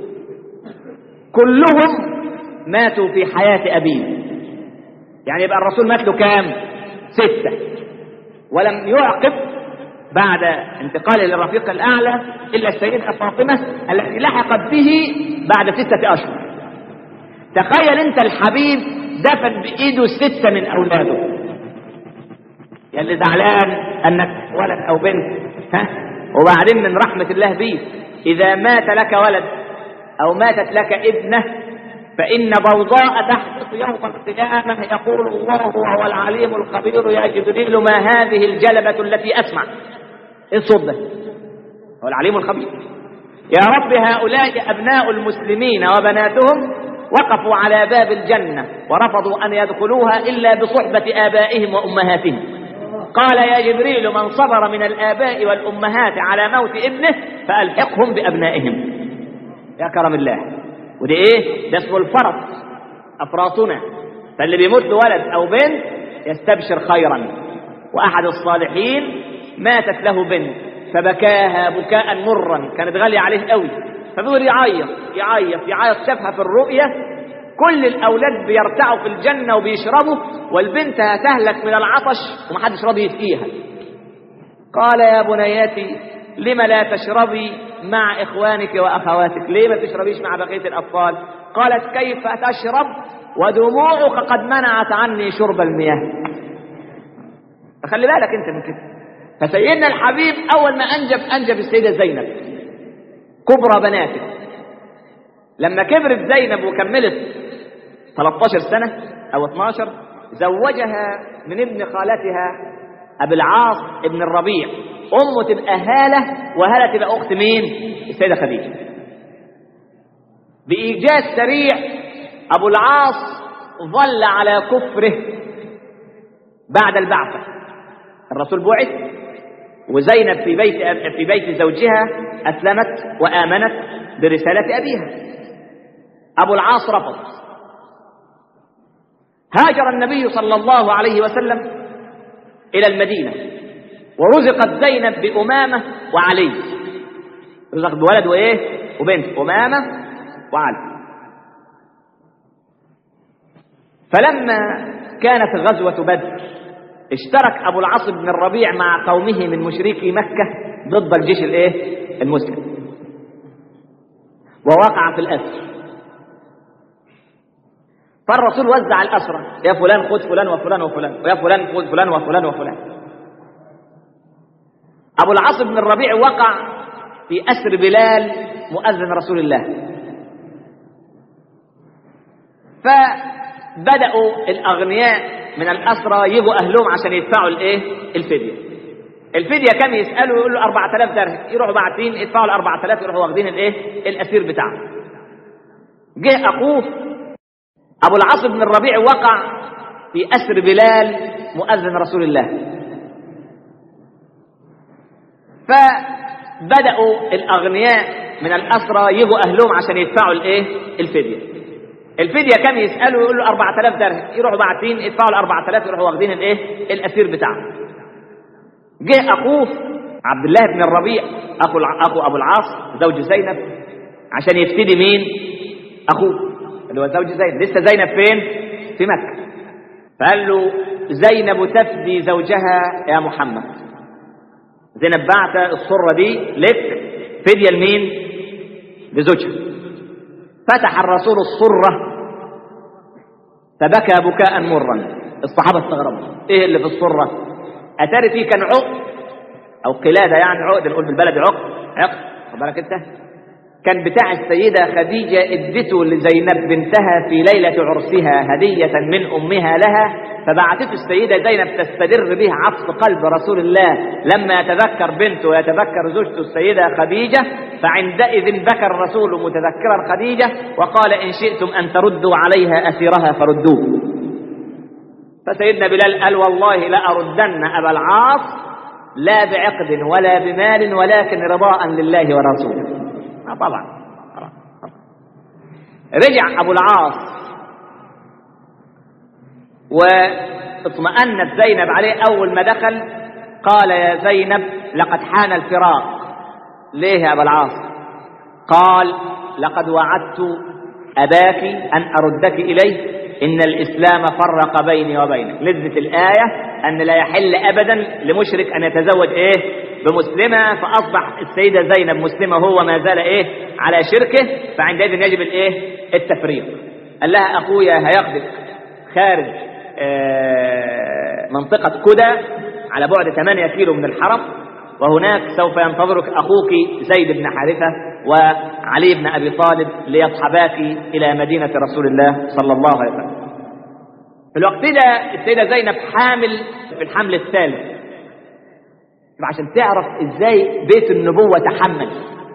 كلهم ماتوا في حياة أبيه يعني يبقى الرسول مات له كام ستة ولم يعقب بعد انتقاله للرفيق الأعلى إلا السيدة فاطمة التي لحقت به بعد ستة أشهر تخيل أنت الحبيب دفن بإيده ستة من أولاده يا اللي زعلان أنك ولد أو بنت ها وبعدين من رحمة الله بيك إذا مات لك ولد أو ماتت لك ابنة فإن ضوضاء تحدث يوم القيامة يقول الله وهو العليم الخبير يا جبريل ما هذه الجلبة التي أسمع إيه الصوت ده هو العليم الخبير يا رب هؤلاء أبناء المسلمين وبناتهم وقفوا على باب الجنة ورفضوا أن يدخلوها إلا بصحبة آبائهم وأمهاتهم قال يا جبريل من صبر من الآباء والأمهات على موت ابنه فألحقهم بأبنائهم يا كرم الله ودي ايه ده اسمه الفرط افراطنا فاللي بيموت له ولد او بنت يستبشر خيرا واحد الصالحين ماتت له بنت فبكاها بكاء مرا كانت غاليه عليه قوي فبيقول يعيط يعيط يعيط شافها في الرؤيا كل الاولاد بيرتعوا في الجنه وبيشربوا والبنت هتهلك من العطش ومحدش راضي يسقيها قال يا بنياتي لم لا تشربي مع إخوانك وأخواتك ليه ما تشربيش مع بقية الأطفال قالت كيف تشرب ودموعك قد منعت عني شرب المياه فخلي بالك انت من كده فسيدنا الحبيب اول ما انجب انجب السيده زينب كبرى بناته لما كبرت زينب وكملت 13 سنه او 12 زوجها من ابن خالتها ابي العاص ابن الربيع امه تبقى هاله وهاله تبقى اخت مين السيده خديجه بايجاز سريع ابو العاص ظل على كفره بعد البعثه الرسول بعث وزينب في بيت في بيت زوجها اسلمت وامنت برساله ابيها ابو العاص رفض هاجر النبي صلى الله عليه وسلم الى المدينه ورزقت زينب بامامه وعلي رزقت بولد وايه وبنت امامه وعلي فلما كانت غزوه بدر اشترك ابو العاص بن الربيع مع قومه من مشركي مكه ضد الجيش الايه المسلم ووقع في الاسر فالرسول وزع الاسرى يا فلان خذ فلان وفلان وفلان ويا فلان خذ فلان وفلان وفلان ابو العاص بن الربيع وقع في اسر بلال مؤذن رسول الله فبداوا الاغنياء من الأسرى يجوا أهلهم عشان يدفعوا الإيه؟ الفدية. الفدية كم يسألوا يقول له 4000 درهم، يروحوا باعتين يدفعوا ال 4000 يروحوا واخدين الإيه؟ الأسير بتاعهم. جه أخوه أبو العاص بن الربيع وقع في أسر بلال مؤذن رسول الله. فبدأوا الأغنياء من الأسرى يجوا أهلهم عشان يدفعوا الإيه؟ الفدية. الفدية كم يسألوا يقول له 4000 درهم يروحوا باعتين يدفعوا ال 4000 يروحوا واخدين الايه الأسير بتاعهم جه أخوه عبد الله بن الربيع أخو أخو أبو العاص زوج زينب عشان يفتدي مين أخوه اللي هو زوج زينب لسه زينب فين في مكة فقال له زينب تفدي زوجها يا محمد زينب بعت الصرة دي لك فدية لمين لزوجها فتح الرسول الصرة فبكى بكاء مرا الصحابة استغربوا ايه اللي في الصرة اتاري فيه كان عقد او قلادة يعني عقد نقول بالبلد عقد عقد خد بالك انت كان بتاع السيدة خديجة ادته لزينب بنتها في ليلة عرسها هدية من أمها لها فبعثته السيدة زينب تستدر به عطف قلب رسول الله لما يتذكر بنته ويتذكر زوجته السيدة خديجة فعندئذ بكى الرسول متذكرا خديجة وقال إن شئتم أن تردوا عليها أسيرها فردوه فسيدنا بلال قال والله لأردن أبا العاص لا بعقد ولا بمال ولكن رضاء لله ورسوله آه طبعا رجع أبو العاص واطمأنت زينب عليه أول ما دخل قال يا زينب لقد حان الفراق ليه يا أبا العاص قال لقد وعدت أباك أن أردك إليه إن الإسلام فرق بيني وبينك لذة الآية أن لا يحل أبدا لمشرك أن يتزوج إيه بمسلمة فأصبح السيدة زينب مسلمة هو ما زال إيه على شركه فعندئذ يجب الإيه التفريق قال لها أخويا هياخدك خارج آه منطقة كدى على بعد 8 كيلو من الحرم وهناك سوف ينتظرك أخوك زيد بن حارثة وعلي بن أبي طالب ليصحباك إلى مدينة رسول الله صلى الله عليه وسلم في الوقت ده السيدة زينب حامل في الحمل الثالث عشان تعرف ازاي بيت النبوة تحمل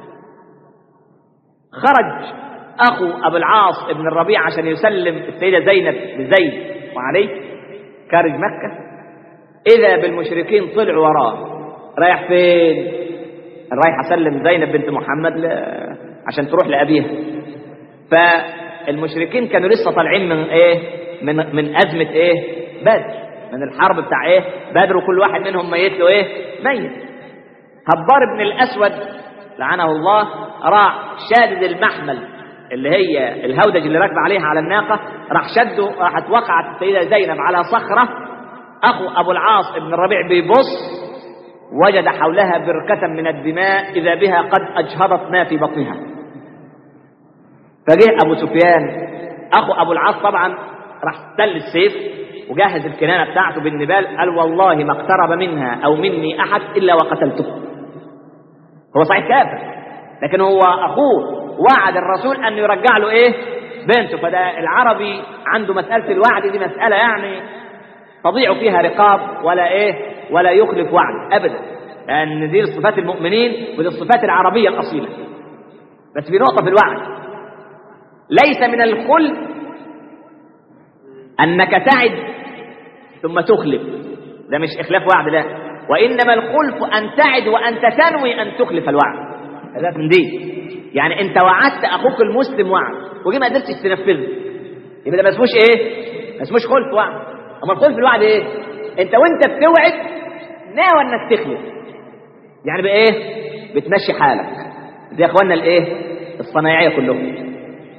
خرج أخو أبو العاص ابن الربيع عشان يسلم السيدة زينب لزيد وعلي خارج مكة إذا بالمشركين طلعوا وراه رايح فين رايح أسلم زينب بنت محمد ل... عشان تروح لأبيها فالمشركين كانوا لسه طالعين من إيه من من أزمة إيه بدر من الحرب بتاع إيه بدر وكل واحد منهم ميت له إيه ميت هبار بن الأسود لعنه الله راح شادد المحمل اللي هي الهودج اللي راكبه عليها على الناقه راح شده راحت وقعت السيده زينب على صخره اخو ابو العاص ابن الربيع بيبص وجد حولها بركة من الدماء إذا بها قد أجهضت ما في بطنها فجه أبو سفيان أخو أبو العاص طبعا راح تل السيف وجهز الكنانة بتاعته بالنبال قال والله ما اقترب منها أو مني أحد إلا وقتلته هو صحيح كافر لكن هو أخوه وعد الرسول أن يرجع له إيه بنته فده العربي عنده مسألة الوعد دي مسألة يعني تضيع فيها رقاب ولا إيه ولا يخلف وعد أبدا لأن دي صفات المؤمنين ودي الصفات العربية الأصيلة بس في نقطة في الوعد ليس من الخلف أنك تعد ثم تخلف ده مش إخلاف وعد لا وإنما الخلف أن تعد وأنت تنوي أن تخلف الوعد هذا من دي يعني أنت وعدت أخوك المسلم وعد وجي ما قدرتش تنفذه يبقى ده ما اسموش إيه؟ ما اسموش خلف وعد أما الخلف الوعد إيه؟ أنت وأنت بتوعد ناوي إنك تخلف يعني بإيه؟ بتمشي حالك زي إخواننا الإيه؟ الصنايعية كلهم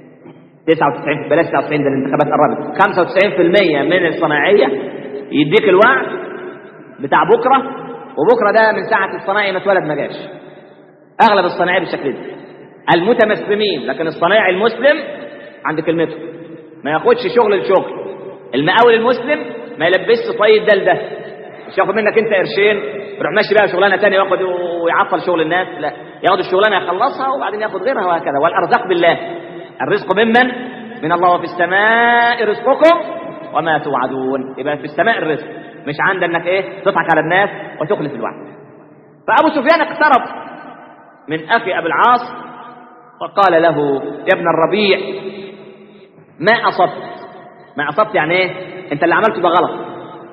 99 بلاش 99 ده الانتخابات قربت 95% من الصناعيه يديك الوعد بتاع بكره وبكره ده من ساعه الصنايعي ما اتولد ما جاش اغلب الصناعيه بالشكل ده المتمسلمين لكن الصنايعي المسلم عند كلمته ما ياخدش شغل لشغل المقاول المسلم ما يلبسش طي ده لده مش ياخد منك انت قرشين يروح ماشي بقى شغلانه ثانيه وياخد ويعطل شغل الناس لا ياخد الشغلانه يخلصها وبعدين ياخد غيرها وهكذا والارزاق بالله الرزق ممن من الله وفي السماء رزقكم وما توعدون يبقى في السماء الرزق مش عند انك ايه تضحك على الناس وتخلف الوعد فابو سفيان اقترب من اخي ابي العاص وقال له يا ابن الربيع ما اصبت ما اصبت يعني ايه انت اللي عملته ده غلط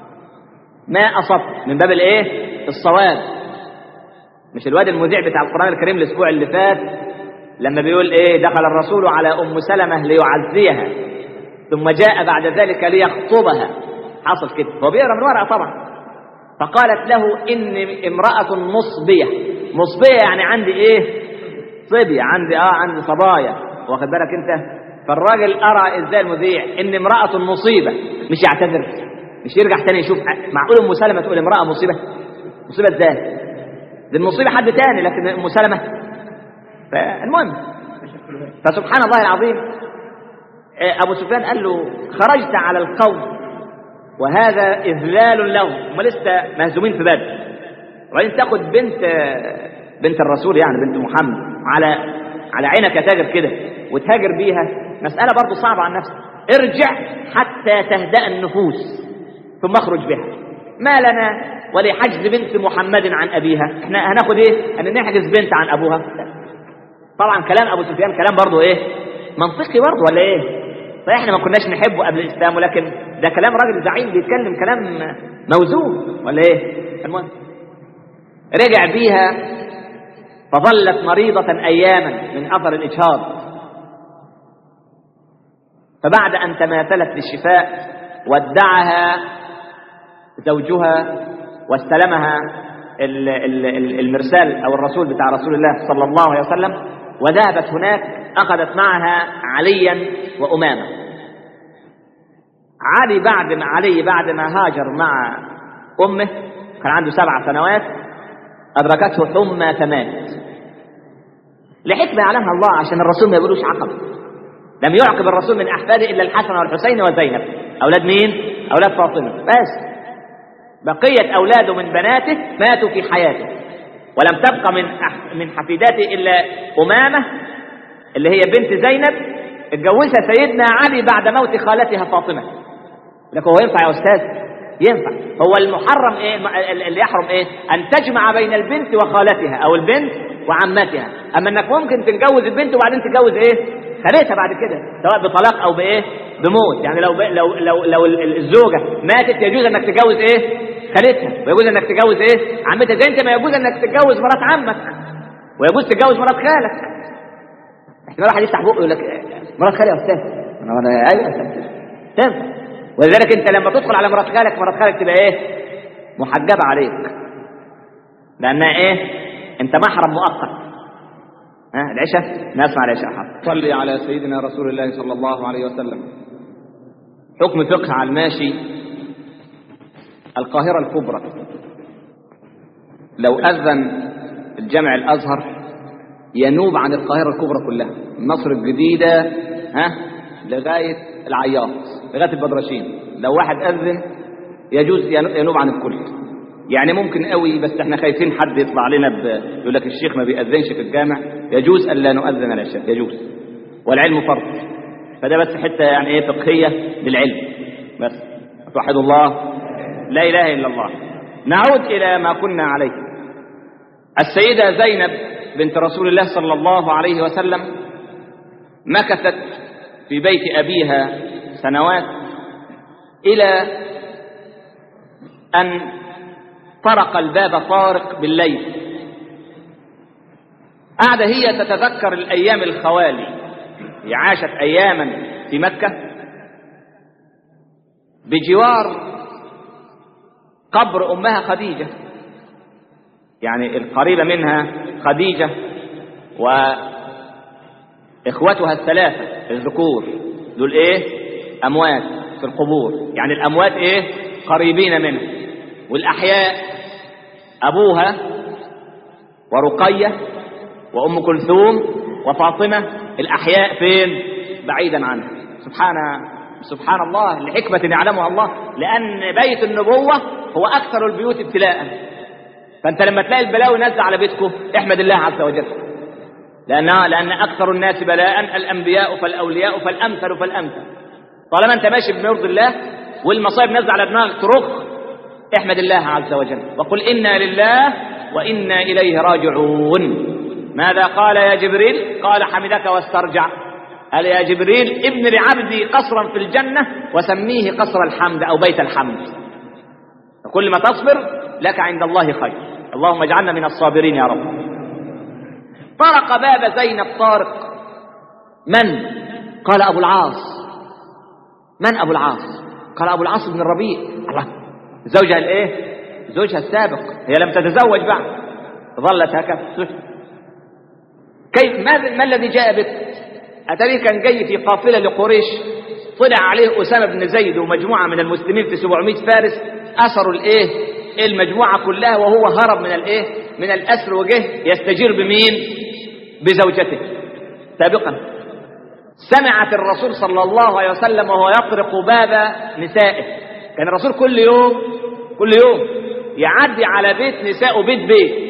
ما اصبت من باب الايه الصواب مش الواد المذيع بتاع القران الكريم الاسبوع اللي فات لما بيقول ايه دخل الرسول على ام سلمة ليعزيها ثم جاء بعد ذلك ليخطبها حصل كده هو بيقرا من ورقه طبعا فقالت له اني امراه مصبيه مصبيه يعني عندي ايه صبيه عندي اه عندي صبايا واخد بالك انت فالراجل ارى ازاي المذيع ان امراه مصيبه مش يعتذر مش يرجع تاني يشوف معقول ام سلمة تقول امراه مصيبه مصيبه ازاي دي المصيبه حد تاني لكن ام سلمة فالمهم فسبحان الله العظيم ابو سفيان قال له خرجت على القوم وهذا اذلال لهم هم لسه مهزومين في بدر وبعدين تاخد بنت بنت الرسول يعني بنت محمد على على عينك يا تاجر كده وتهاجر بيها مساله برضه صعبه على نفسك ارجع حتى تهدأ النفوس ثم اخرج بها ما لنا ولحجز بنت محمد عن ابيها احنا هناخد ايه ان نحجز بنت عن ابوها طبعا كلام ابو سفيان كلام برضه ايه منطقي برضه ولا ايه صحيح احنا ما كناش نحبه قبل الاسلام ولكن ده كلام راجل زعيم بيتكلم كلام موزون ولا ايه المهم رجع بيها فظلت مريضة أياما من أثر الإجهاض فبعد أن تماثلت للشفاء ودعها زوجها واستلمها المرسال أو الرسول بتاع رسول الله صلى الله عليه وسلم وذهبت هناك أخذت معها عليا وأمامة علي بعد ما علي بعد ما هاجر مع أمه كان عنده سبع سنوات أدركته حمى فمات لحكمة يعلمها الله عشان الرسول ما يقولوش عقب لم يعقب الرسول من أحفاده إلا الحسن والحسين وزينب أولاد مين؟ أولاد فاطمة بس بقية أولاده من بناته ماتوا في حياته ولم تبقى من من حفيداته إلا أمامة اللي هي بنت زينب اتجوزها سيدنا علي بعد موت خالتها فاطمة لكن هو ينفع يا أستاذ ينفع هو المحرم ايه اللي يحرم ايه ان تجمع بين البنت وخالتها او البنت وعمتها اما انك ممكن تتجوز البنت وبعدين تتجوز ايه خالتها بعد كده سواء بطلاق او بايه بموت يعني لو لو لو لو الزوجه ماتت يجوز انك تتجوز ايه خالتها ويجوز انك تتجوز ايه عمتها زي انت ما يجوز انك تتجوز مرات عمك ويجوز تتجوز مرات خالك احتمال واحد يفتح بقه يقول لك مرات خالي يا استاذ انا ايوه تنفع ولذلك انت لما تدخل على مرات خالك مرات خالك تبقى ايه محجبه عليك لانها ايه انت محرم مؤقت ها العشاء نسمع العشاء حاضر صلي على سيدنا رسول الله صلى الله عليه وسلم حكم فقه على الماشي القاهرة الكبرى لو أذن الجامع الأزهر ينوب عن القاهرة الكبرى كلها مصر الجديدة ها لغاية العياط لغاية البدرشين لو واحد أذن يجوز ينوب عن الكل يعني ممكن قوي بس احنا خايفين حد يطلع لنا ب... يقول لك الشيخ ما بيأذنش في الجامع يجوز ألا نؤذن العشاء يجوز والعلم فرض فده بس حتة يعني ايه فقهية للعلم بس توحد الله لا إله إلا الله نعود إلى ما كنا عليه السيدة زينب بنت رسول الله صلى الله عليه وسلم مكثت في بيت أبيها سنوات إلى أن طرق الباب طارق بالليل قاعدة هي تتذكر الأيام الخوالي هي عاشت أياما في مكة بجوار قبر أمها خديجة يعني القريبة منها خديجة وإخوتها الثلاثة الذكور دول إيه أموات في القبور يعني الأموات إيه قريبين منها والأحياء أبوها ورقية وأم كلثوم وفاطمة الأحياء فين بعيدا عنها سبحان سبحان الله لحكمة يعلمها الله لأن بيت النبوة هو أكثر البيوت ابتلاء فأنت لما تلاقي البلاوي نازلة على بيتكم احمد الله عز وجل لأنها لأن أكثر الناس بلاء الأنبياء فالأولياء فالأمثل فالأمثل طالما أنت ماشي بما يرضي الله والمصائب نازلة على دماغك ترخ احمد الله عز وجل وقل إنا لله وإنا إليه راجعون ماذا قال يا جبريل قال حمدك واسترجع قال يا جبريل ابن لعبدي قصرا في الجنة وسميه قصر الحمد أو بيت الحمد كل ما تصبر لك عند الله خير اللهم اجعلنا من الصابرين يا رب طرق باب زينب طارق من قال أبو العاص من أبو العاص قال أبو العاص بن الربيع الله زوجها الايه زوجها السابق هي لم تتزوج بعد ظلت هكذا كيف ما, ما الذي جاء بك أتري كان جاي في قافلة لقريش طلع عليه أسامة بن زيد ومجموعة من المسلمين في 700 فارس أسروا الإيه المجموعة كلها وهو هرب من الإيه من الأسر وجه يستجير بمين بزوجته سابقا سمعت الرسول صلى الله عليه وسلم وهو يطرق باب نسائه كان الرسول كل يوم كل يوم يعدي على بيت نساء بيت بيت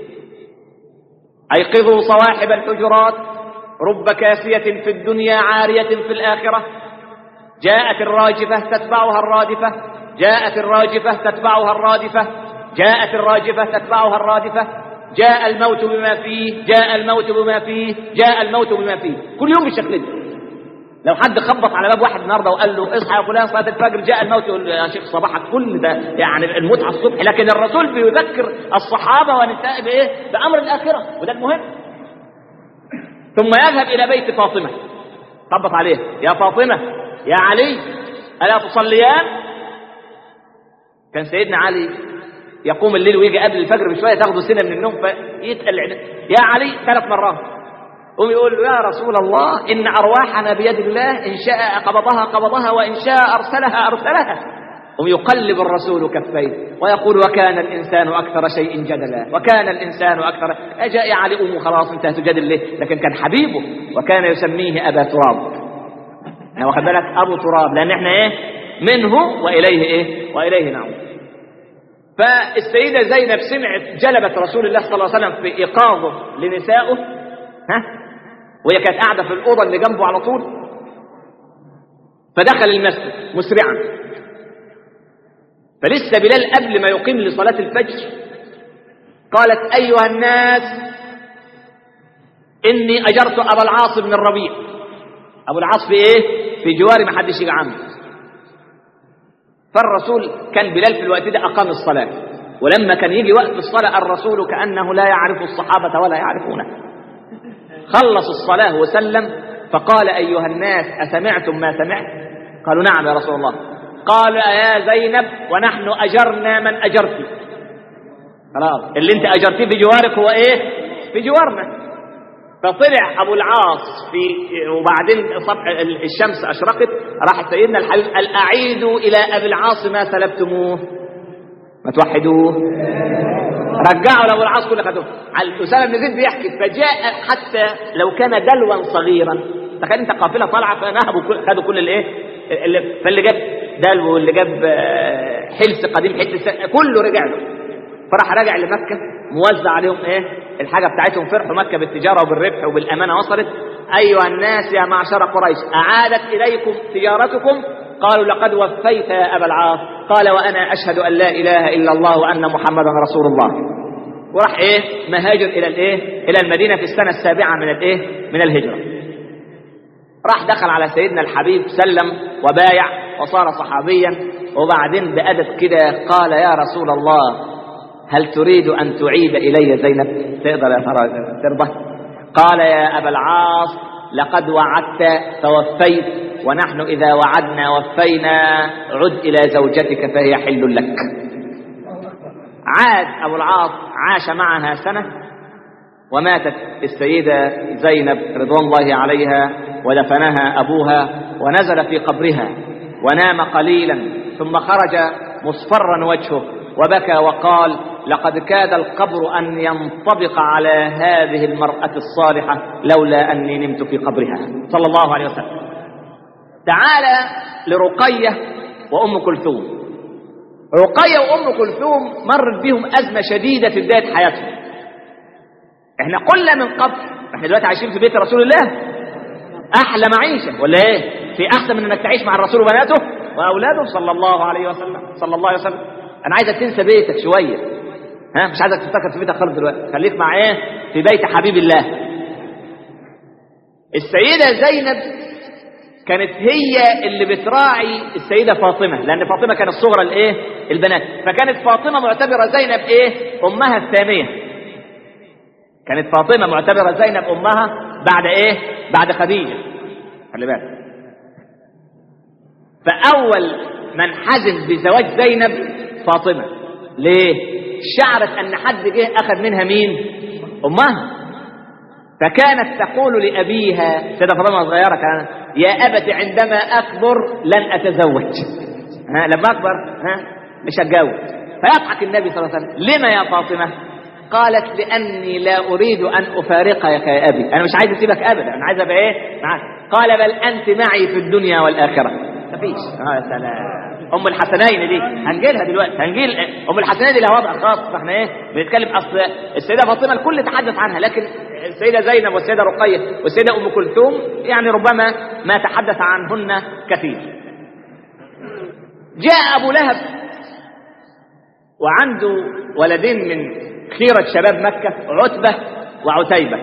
أيقظوا صواحب الحجرات رب كاسية في الدنيا عارية في الآخرة جاءت الراجفة تتبعها الرادفة جاءت الراجفة تتبعها الرادفة جاءت الراجفة تتبعها الرادفة جاء الموت بما فيه جاء الموت بما فيه جاء الموت بما فيه كل يوم بالشكل ده لو حد خبط على باب واحد النهارده وقال له اصحى يا فلان صلاه الفجر جاء الموت يقول يا شيخ صباحك كل ده يعني المتعه الصبح لكن الرسول بيذكر الصحابه ونساء بايه؟ بامر الاخره وده المهم ثم يذهب الى بيت فاطمه خبط عليه يا فاطمه يا علي الا تصليان؟ كان سيدنا علي يقوم الليل ويجي قبل الفجر بشويه تاخده سنه من النوم فيتقل يا علي ثلاث مرات قوم يقول له يا رسول الله إن أرواحنا بيد الله إن شاء قبضها قبضها وإن شاء أرسلها أرسلها قوم يقلب الرسول كفيه ويقول وكان الإنسان أكثر شيء جدلا وكان الإنسان أكثر أجاء علي أم خلاص انت هتجادل ليه لكن كان حبيبه وكان يسميه أبا تراب أنا واخد بالك أبو تراب لأن إحنا إيه منه وإليه إيه وإليه نعود فالسيدة زينب سمعت جلبت رسول الله صلى الله عليه وسلم في إيقاظه لنسائه ها وهي كانت قاعدة في الأوضة اللي جنبه على طول فدخل المسجد مسرعا فلسه بلال قبل ما يقيم لصلاة الفجر قالت أيها الناس إني أجرت أبا العاص بن الربيع أبو العاص في إيه؟ في جواري ما حدش يجي عنه فالرسول كان بلال في الوقت ده أقام الصلاة ولما كان يجي وقت الصلاة الرسول كأنه لا يعرف الصحابة ولا يعرفونه خلص الصلاة وسلم فقال أيها الناس أسمعتم ما سمعت قالوا نعم يا رسول الله قال يا زينب ونحن أجرنا من أجرت خلاص اللي انت أجرتيه في جوارك هو ايه في جوارنا فطلع أبو العاص في وبعدين صبح الشمس أشرقت راح سيدنا الحبيب قال أعيدوا إلى أبي العاص ما سلبتموه ما توحدوه رجعوا لابو العاص كل خدوه على اسامه بن زيد بيحكي فجاء حتى لو كان دلوا صغيرا تخيل انت قافله طالعه فنهبوا كل خدوا كل الايه اللي فاللي جاب دلو واللي جاب آه، حلس قديم حلس كله رجع له فراح راجع لمكه موزع عليهم ايه الحاجه بتاعتهم فرحوا مكه بالتجاره وبالربح وبالامانه وصلت ايها الناس يا معشر قريش اعادت اليكم تجارتكم قالوا لقد وفيت يا ابا العاص قال وانا اشهد ان لا اله الا الله وان محمدا رسول الله وراح ايه مهاجر الى الايه الى المدينه في السنه السابعه من الايه من الهجره راح دخل على سيدنا الحبيب سلم وبايع وصار صحابيا وبعدين بأدب كده قال يا رسول الله هل تريد أن تعيد إلي زينب تقدر يا ترى ترضى قال يا أبا العاص لقد وعدت فوفيت ونحن إذا وعدنا وفينا عد إلى زوجتك فهي حل لك عاد أبو العاص عاش معها سنة وماتت السيدة زينب رضوان الله عليها ودفنها أبوها ونزل في قبرها ونام قليلا ثم خرج مصفرا وجهه وبكى وقال لقد كاد القبر أن ينطبق على هذه المرأة الصالحة لولا أني نمت في قبرها صلى الله عليه وسلم تعالى لرقية وأم كلثوم رقية وأم كلثوم مرت بهم أزمة شديدة في بداية حياتهم احنا قلنا من قبل احنا دلوقتي عايشين في بيت رسول الله احلى معيشه ولا ايه في احسن من انك تعيش مع الرسول وبناته واولاده صلى الله عليه وسلم صلى الله عليه وسلم انا عايزك تنسى بيتك شويه ها مش عايزك تفتكر في بيتك خالص دلوقتي خليك مع ايه في بيت حبيب الله السيده زينب كانت هي اللي بتراعي السيده فاطمه لان فاطمه كانت صغرى الايه البنات فكانت فاطمه معتبره زينب ايه امها الثانيه كانت فاطمة معتبرة زينب أمها بعد إيه؟ بعد خديجة خلي بالك فأول من حزن بزواج زينب فاطمة ليه؟ شعرت أن حد جه أخذ منها مين؟ أمها فكانت تقول لأبيها سيدة فاطمة صغيرة كانت يا أبت عندما أكبر لن أتزوج ها لما أكبر ها مش هتجوز فيضحك النبي صلى الله عليه وسلم لما يا فاطمة قالت لاني لا اريد ان افارقك يا ابي انا مش عايز اسيبك ابدا انا عايز ابقى ايه معاك قال بل انت معي في الدنيا والاخره مفيش اه يا سلام ام الحسنين دي هنجيلها دلوقتي هنجيل ام الحسنين دي لها وضع خاص فاحنا ايه بنتكلم اصل السيده فاطمه الكل تحدث عنها لكن السيده زينب والسيده رقيه والسيده ام كلثوم يعني ربما ما تحدث عنهن كثير جاء ابو لهب وعنده ولدين من خيرة شباب مكة عتبة وعتيبة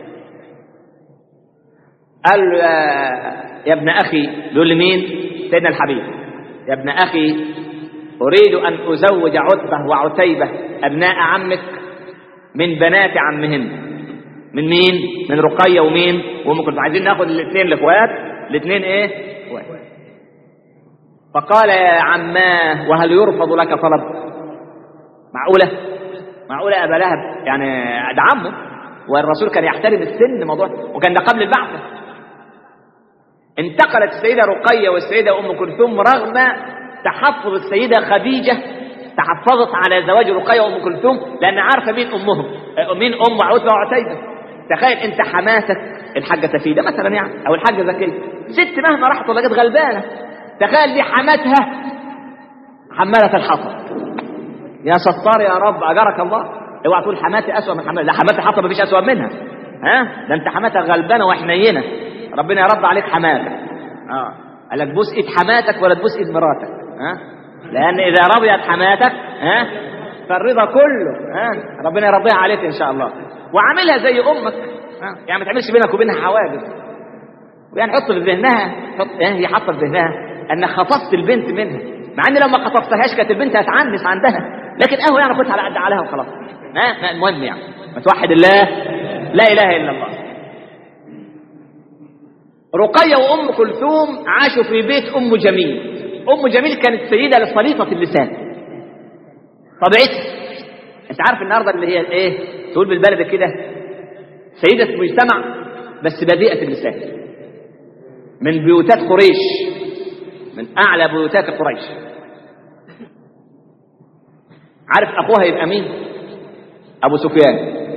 قال له يا ابن أخي بيقول لي مين سيدنا الحبيب يا ابن أخي أريد أن أزوج عتبة وعتيبة أبناء عمك من بنات عمهن من مين من رقية ومين وهم كنتوا عايزين ناخد الاثنين الاخوات الاثنين ايه اخوات فقال يا عماه وهل يرفض لك طلب معقوله معقوله ابا لهب يعني ده عمه والرسول كان يحترم السن موضوع وكان ده قبل البعثه انتقلت السيده رقيه والسيده ام كلثوم رغم تحفظ السيده خديجه تحفظت على زواج رقيه وام كلثوم لان عارفه مين امهم مين ام عتبه وعتيبه تخيل انت حماتك الحاجه سفيده مثلا يعني او الحاجه زكيه ست مهما راحت ولا جت غلبانه تخيل دي حماتها حماله الحطب يا ستار يا رب اجرك الله اوعى تقول حماتي اسوء من حماتي لا حماتي الحطب مفيش اسوء منها ها ده انت حماتك غلبانه وحنينه ربنا يرد عليك حماتك اه قال لك بوس ايد حماتك ولا تبوس ايد مراتك ها لان اذا رضيت حماتك ها فالرضا كله ها ربنا يرضيها عليك ان شاء الله وعاملها زي امك ها يعني ما تعملش بينك وبينها حواجز يعني حط في ذهنها حط يعني هي حاطه في ذهنها انك خطفت البنت منها مع ان لو ما خطفتهاش كانت البنت هتعنس عندها لكن اهو يعني خدها على قد عليها وخلاص ما ما المهم يعني ما توحد الله لا اله الا الله رقية وأم كلثوم عاشوا في بيت أم جميل أم جميل كانت سيدة لصليطة اللسان طبيعتها أنت عارف النهاردة اللي هي إيه تقول بالبلد كده سيدة مجتمع بس بذيئة اللسان من بيوتات قريش من أعلى بيوتات قريش عارف اخوها يبقى مين ابو سفيان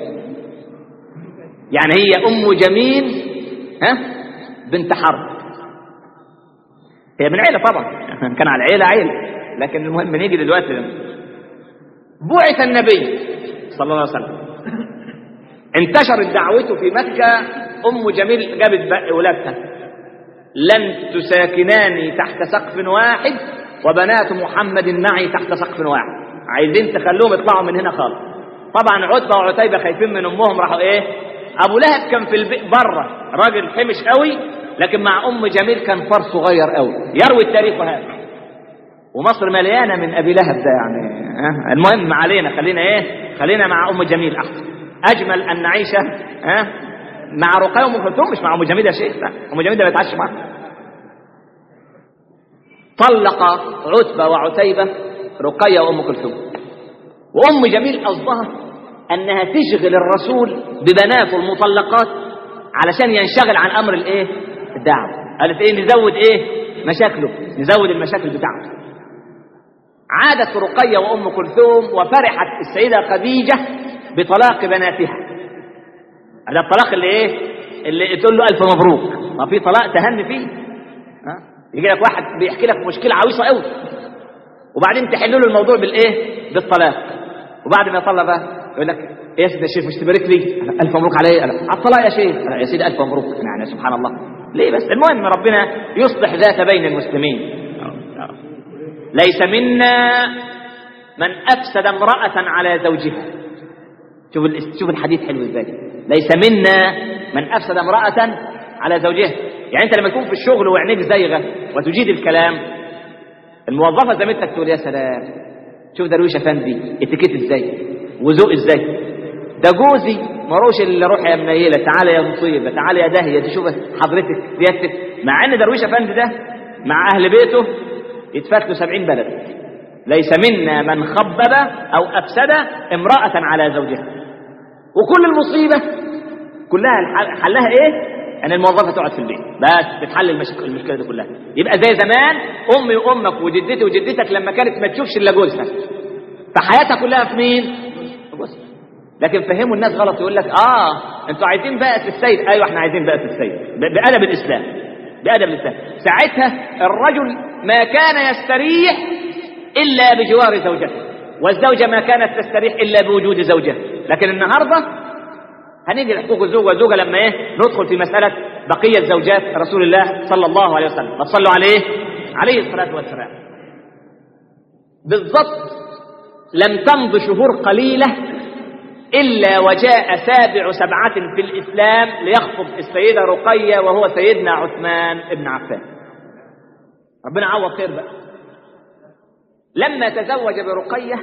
يعني هي ام جميل ها بنت حرب هي من عيله طبعا كان على العيله عيله لكن المهم نيجي دلوقتي بعث النبي صلى الله عليه وسلم انتشرت دعوته في مكة أم جميل جابت بقى ولادها لن تساكناني تحت سقف واحد وبنات محمد معي تحت سقف واحد عايزين تخلوهم يطلعوا من هنا خالص طبعا عتبة وعتيبة خايفين من أمهم راحوا إيه أبو لهب كان في البيت بره راجل حمش قوي لكن مع أم جميل كان فار صغير قوي يروي التاريخ هذا ومصر مليانة من أبي لهب ده يعني ها المهم ما علينا خلينا إيه خلينا مع أم جميل أحسن أجمل أن نعيش ها مع رقية وأم كلثوم مش مع أم جميل يا شيخ لا أم جميل ده بيتعشى معاها طلق عتبة وعتيبة رقية وأم كلثوم وأم جميل قصدها أنها تشغل الرسول ببناته المطلقات علشان ينشغل عن أمر الإيه الدعوة قالت إيه نزود إيه مشاكله نزود المشاكل بتاعته عادت رقية وأم كلثوم وفرحت السيدة خديجة بطلاق بناتها هذا الطلاق اللي ايه اللي تقول له الف مبروك ما في طلاق تهني فيه ها يجي لك واحد بيحكي لك مشكله عويصه قوي وبعدين تحل له الموضوع بالايه بالطلاق وبعد ما يطلق بقى يقول لك ايه يا سيدي الشيخ مش تبارك لي أنا الف مبروك علي انا على الطلاق يا شيخ أنا يا سيدي الف مبروك يعني سبحان الله ليه بس المهم ربنا يصلح ذات بين المسلمين ليس منا من افسد امراه على زوجها شوف شوف الحديث حلو ازاي ليس منا من افسد امراه على زوجها يعني انت لما تكون في الشغل وعينيك زيغه وتجيد الكلام الموظفه زميلتك تقول يا سلام شوف درويش افندي اتيكيت ازاي وذوق ازاي ده جوزي مروش اللي روح يا منيله تعالى يا مصيبه تعالى يا داهيه دي شوف حضرتك سيادتك مع ان درويش افندي ده مع اهل بيته يتفات له 70 بلد ليس منا من خبب او افسد امراه على زوجها وكل المصيبة كلها حلها ايه ان الموظفة تقعد في البيت بس تتحل المشكلة, المشكلة دي كلها يبقى زي زمان امي وامك وجدتي وجدتك لما كانت ما تشوفش الا جوزها فحياتها كلها في مين في جوزها لكن فهموا الناس غلط يقول لك اه انتوا عايزين بقى في السيد ايوه احنا عايزين بقى في السيد بادب الاسلام بادب الاسلام ساعتها الرجل ما كان يستريح الا بجوار زوجته والزوجة ما كانت تستريح إلا بوجود زوجها لكن النهاردة هنيجي لحقوق الزوج والزوجة لما إيه ندخل في مسألة بقية زوجات رسول الله صلى الله عليه وسلم فصلوا عليه عليه الصلاة والسلام بالضبط لم تمض شهور قليلة إلا وجاء سابع سبعة في الإسلام ليخطب السيدة رقية وهو سيدنا عثمان بن عفان ربنا عوض خير بقى لما تزوج برقية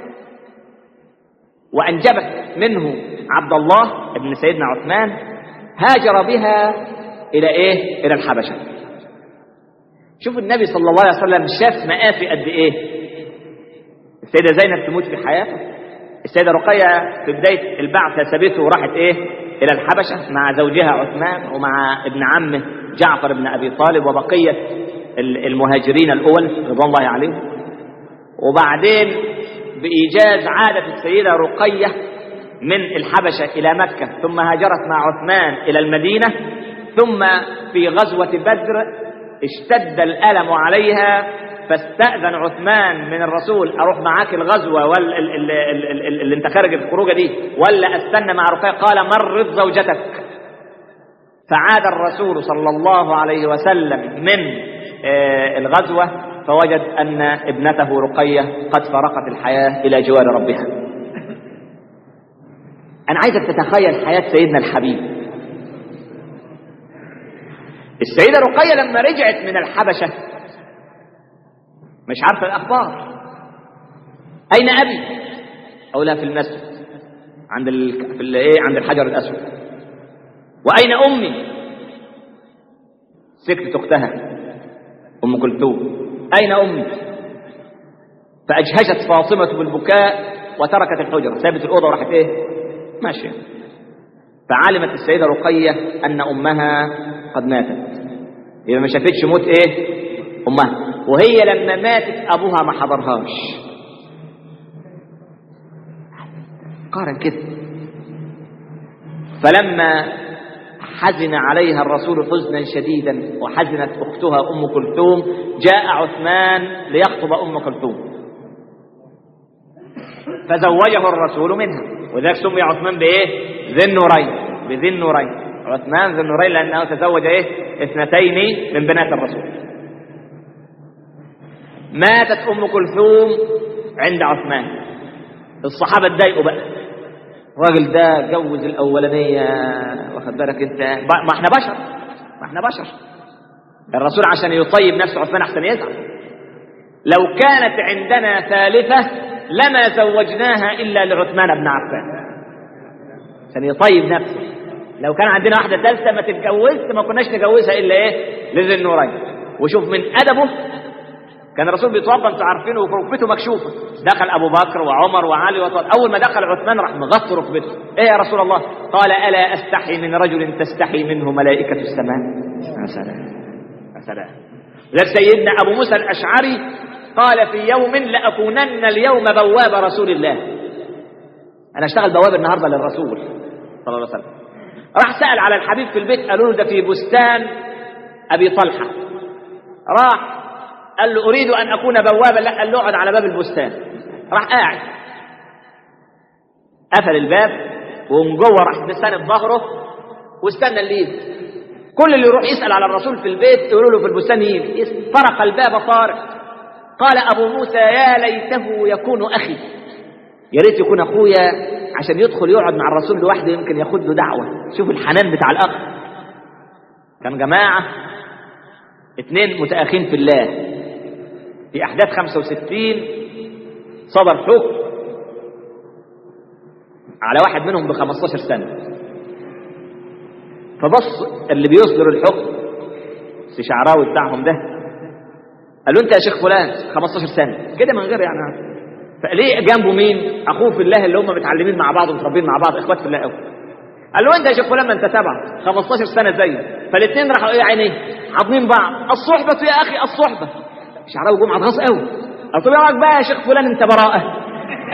وأنجبت منه عبد الله ابن سيدنا عثمان هاجر بها إلى إيه؟ إلى الحبشة شوف النبي صلى الله عليه وسلم شاف مآسي قد إيه السيدة زينب تموت في حياته السيدة رقية في بداية البعثة سابته وراحت إيه إلى الحبشة مع زوجها عثمان ومع ابن عمه جعفر بن أبي طالب وبقية المهاجرين الأول رضوان الله عليهم وبعدين بإيجاز عادت السيدة رقية من الحبشة إلى مكة ثم هاجرت مع عثمان إلى المدينة ثم في غزوة بدر اشتد الألم عليها فاستأذن عثمان من الرسول أروح معاك الغزوة ولا اللي انت خارج الخروجة دي ولا استنى مع رقية قال مرض زوجتك فعاد الرسول صلى الله عليه وسلم من الغزوة فوجد أن ابنته رقية قد فرقت الحياة إلى جوار ربها أنا عايزك تتخيل حياة سيدنا الحبيب السيدة رقية لما رجعت من الحبشة مش عارفة الأخبار أين أبي؟ أو لا في المسجد عند ال... في ال... إيه عند الحجر الأسود وأين أمي؟ سكتت أختها أم كلثوم أين أمي فأجهشت فاطمة بالبكاء وتركت الحجرة سابت الأوضة وراحت إيه ماشية فعلمت السيدة رقية أن أمها قد ماتت يبقى ما شافتش موت إيه أمها وهي لما ماتت أبوها ما حضرهاش قارن كده فلما حزن عليها الرسول حزنا شديدا وحزنت اختها ام كلثوم جاء عثمان ليخطب ام كلثوم فزوجه الرسول منها وذلك سمي عثمان بايه ذي النورين بذي النورين عثمان ذي النورين لانه تزوج ايه اثنتين من بنات الرسول ماتت ام كلثوم عند عثمان الصحابه اتضايقوا بقى الراجل ده جوز الاولانيه واخد بالك انت ما احنا بشر ما احنا بشر الرسول عشان يطيب نفسه عثمان احسن يزعل لو كانت عندنا ثالثه لما زوجناها الا لعثمان بن عفان عشان يطيب نفسه لو كان عندنا واحده ثالثه ما تتجوزش ما كناش نجوزها الا ايه لذي النورين وشوف من ادبه كان الرسول بيتوضا انتوا عارفينه وركبته مكشوفه دخل ابو بكر وعمر وعلي وطول اول ما دخل عثمان راح مغطي ركبته ايه يا رسول الله قال الا استحي من رجل تستحي منه ملائكه السماء يا سلام يا سلام غير سيدنا ابو موسى الاشعري قال في يوم لاكونن اليوم بواب رسول الله انا اشتغل بواب النهارده للرسول صلى الله عليه وسلم راح سال على الحبيب في البيت قالوا له ده في بستان ابي طلحه راح قال له اريد ان اكون بوابا لا قال له اقعد على باب البستان راح قاعد قفل الباب ومن جوه راح بساند ظهره واستنى الليل كل اللي يروح يسال على الرسول في البيت يقولوا له في البستان يجي طرق الباب طارق قال ابو موسى يا ليته يكون اخي يا ريت يكون اخويا عشان يدخل يقعد مع الرسول لوحده يمكن ياخد له دعوه شوف الحنان بتاع الاخ كان جماعه اثنين متاخين في الله في احداث 65 صدر حكم على واحد منهم ب 15 سنه فبص اللي بيصدر الحكم الشعراوي بتاعهم ده قال له انت يا شيخ فلان 15 سنه كده من غير يعني فليه جنبه مين اخوه في الله اللي هم متعلمين مع بعض ومتربين مع بعض اخوات في الله قوي قال له انت يا شيخ فلان ما انت تبع 15 سنه زيه فالاثنين راحوا ايه عينيه حاضنين بعض الصحبه يا اخي الصحبه شعراوي جمعه غاص قوي قال طب رايك بقى يا شيخ فلان انت براءه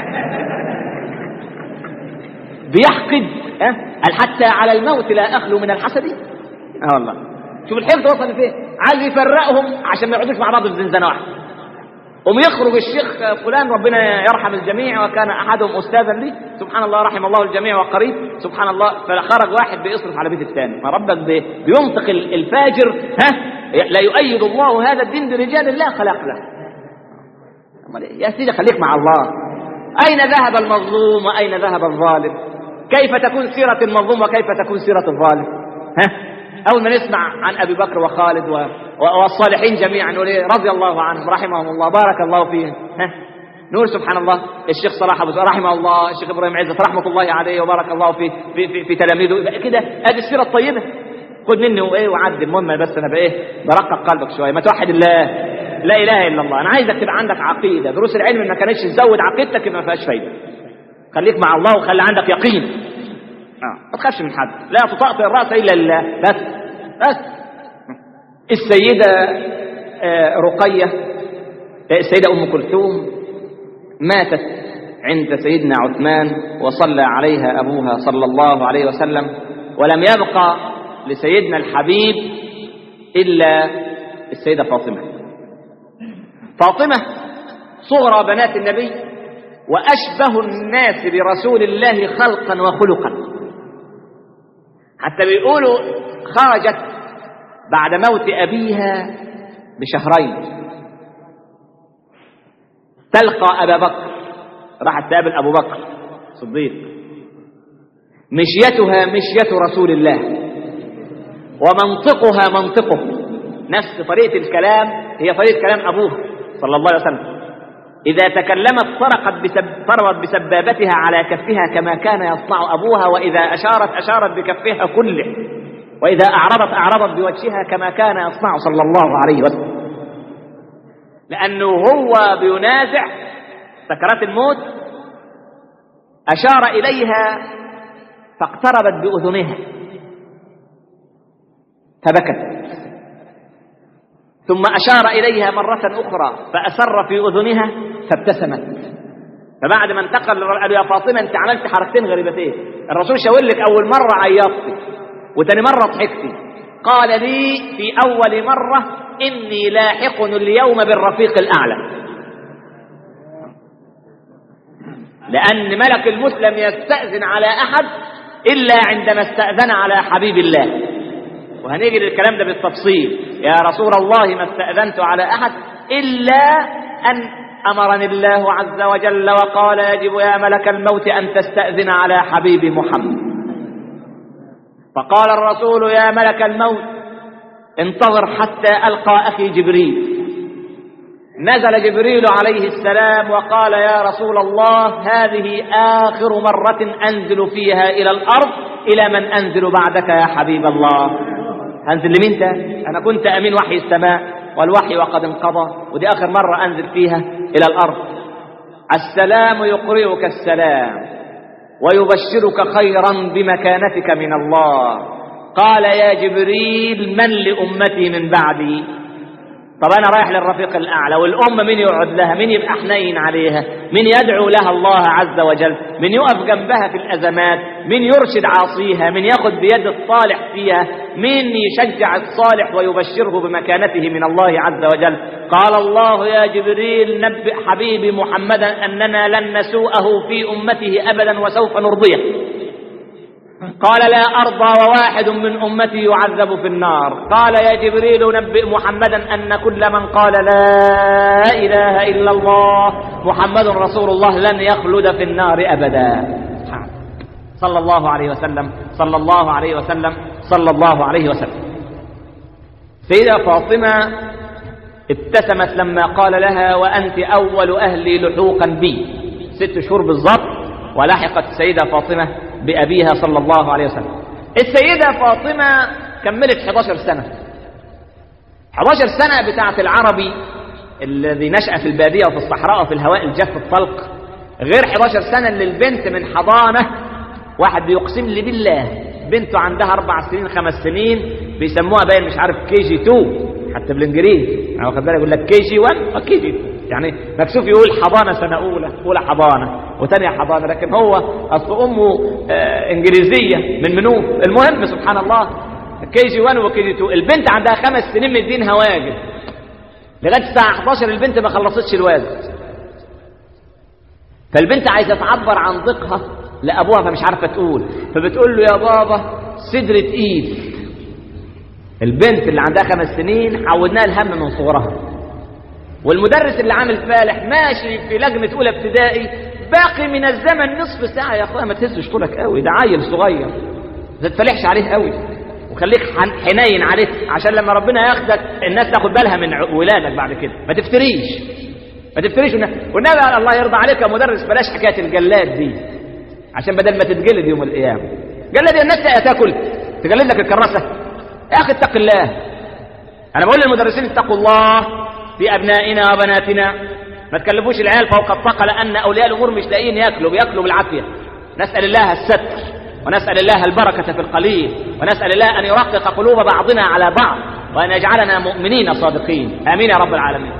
بيحقد ها قال حتى على الموت لا اخلو من الحسد اه والله شوف الحفظ وصل لفين عايز يفرقهم عشان ما يقعدوش مع بعض في زنزانه واحده قوم يخرج الشيخ فلان ربنا يرحم الجميع وكان احدهم استاذا لي سبحان الله رحم الله الجميع وقريب سبحان الله فخرج واحد بيصرف على بيت الثاني ما ربك بينطق الفاجر ها لا يؤيد الله هذا الدين برجال الله خلق له يا سيدي خليك مع الله اين ذهب المظلوم واين ذهب الظالم كيف تكون سيره المظلوم وكيف تكون سيره الظالم ها أول ما نسمع عن أبي بكر وخالد و... والصالحين جميعا نقول إيه رضي الله عنهم رحمهم الله بارك الله فيهم ها نقول سبحان الله الشيخ صلاح أبو رحمه الله الشيخ إبراهيم عزت رحمة الله عليه وبارك الله في في في, في تلاميذه كده أدي السيرة الطيبة خد مني وإيه وعدي المهم بس أنا بإيه برقق قلبك شوية ما توحد الله لا إله إلا الله أنا عايزك تبقى عندك عقيدة دروس العلم ما كانتش تزود عقيدتك يبقى ما فيهاش فايدة خليك مع الله وخلي عندك يقين آه. ما تخافش من حد لا تطأطئ الرأس إلا لله بس بس السيدة آه رقية السيدة أم كلثوم ماتت عند سيدنا عثمان وصلى عليها أبوها صلى الله عليه وسلم ولم يبقى لسيدنا الحبيب إلا السيدة فاطمة فاطمة صغرى بنات النبي وأشبه الناس برسول الله خلقا وخلقا حتى بيقولوا خرجت بعد موت أبيها بشهرين تلقى أبا بكر راحت تقابل أبو بكر صديق مشيتها مشية رسول الله ومنطقها منطقه نفس طريقة الكلام هي طريقة كلام أبوها صلى الله عليه وسلم إذا تكلمت طرقت بسب... طرقت بسبابتها على كفها كما كان يصنع أبوها وإذا أشارت أشارت بكفها كله وإذا أعرضت أعرضت بوجهها كما كان يصنع صلى الله عليه وسلم لأنه هو بينازع سكرات الموت أشار إليها فاقتربت بأذنها فبكت ثم أشار إليها مرة أخرى فأسر في أذنها فابتسمت فبعد ما انتقل قال يا فاطمه انت عملت حركتين غريبتين الرسول شاور لك اول مره عيطتي وتاني مره ضحكتي قال لي في اول مره اني لاحق اليوم بالرفيق الاعلى لان ملك المسلم يستاذن على احد الا عندما استاذن على حبيب الله وهنيجي للكلام ده بالتفصيل يا رسول الله ما استاذنت على احد الا ان امرني الله عز وجل وقال يجب يا ملك الموت ان تستاذن على حبيب محمد فقال الرسول يا ملك الموت انتظر حتى القى اخي جبريل نزل جبريل عليه السلام وقال يا رسول الله هذه اخر مره انزل فيها الى الارض الى من انزل بعدك يا حبيب الله هنزل لمين ده انا كنت امين وحي السماء والوحي وقد انقضى ودي اخر مره انزل فيها الى الارض السلام يقرئك السلام ويبشرك خيرا بمكانتك من الله قال يا جبريل من لامتي من بعدي طب انا رايح للرفيق الاعلى والامه مين يقعد لها مين يبقى حنين عليها مين يدعو لها الله عز وجل مين يقف جنبها في الازمات مين يرشد عاصيها مين ياخذ بيد الصالح فيها مين يشجع الصالح ويبشره بمكانته من الله عز وجل قال الله يا جبريل نبئ حبيبي محمدا اننا لن نسوءه في امته ابدا وسوف نرضيه قال لا أرضى وواحد من أمتي يعذب في النار قال يا جبريل نبئ محمدا أن كل من قال لا إله إلا الله محمد رسول الله لن يخلد في النار أبدا صلى الله عليه وسلم صلى الله عليه وسلم صلى الله عليه وسلم سيدة فاطمة ابتسمت لما قال لها وأنت أول أهلي لحوقا بي ست شهور بالضبط ولحقت السيدة فاطمة بأبيها صلى الله عليه وسلم السيدة فاطمة كملت 11 سنة 11 سنة بتاعة العربي الذي نشأ في البادية وفي الصحراء وفي الهواء الجاف الطلق غير 11 سنة للبنت من حضانة واحد بيقسم لي بالله بنته عندها أربع سنين خمس سنين بيسموها باين مش عارف كي جي 2 حتى بالانجليزي يعني واخد بالك يقول لك كي جي 1 وكي جي 2 يعني مكسوف يقول حضانه سنه اولى اولى حضانه وثانيه حضانه لكن هو اصل امه آه انجليزيه من منوف المهم سبحان الله كي جي 1 وكي جي 2 البنت عندها خمس سنين مدينها واجب لغايه الساعه 11 البنت ما خلصتش الواجب فالبنت عايزه تعبر عن ضيقها لابوها فمش عارفه تقول فبتقول له يا بابا صدر تقيل البنت اللي عندها خمس سنين عودناها الهم من صغرها والمدرس اللي عامل فالح ماشي في لجنة أولى ابتدائي باقي من الزمن نصف ساعة يا أخويا ما تهزش طولك قوي ده عيل صغير ما تتفلحش عليه قوي وخليك حنين عليه عشان لما ربنا ياخدك الناس تاخد بالها من ولادك بعد كده ما تفتريش ما تفتريش والنبي الله يرضى عليك يا مدرس بلاش حكايه الجلاد دي عشان بدل ما تتجلد يوم القيامه جلد الناس تاكل تجلد لك الكراسه يا اخي اتق الله انا بقول للمدرسين اتقوا الله في ابنائنا وبناتنا ما تكلفوش العيال فوق الطاقه لان اولياء الامور مش لاقيين ياكلوا بياكلوا بالعافيه نسال الله الستر ونسال الله البركه في القليل ونسال الله ان يرقق قلوب بعضنا على بعض وان يجعلنا مؤمنين صادقين امين يا رب العالمين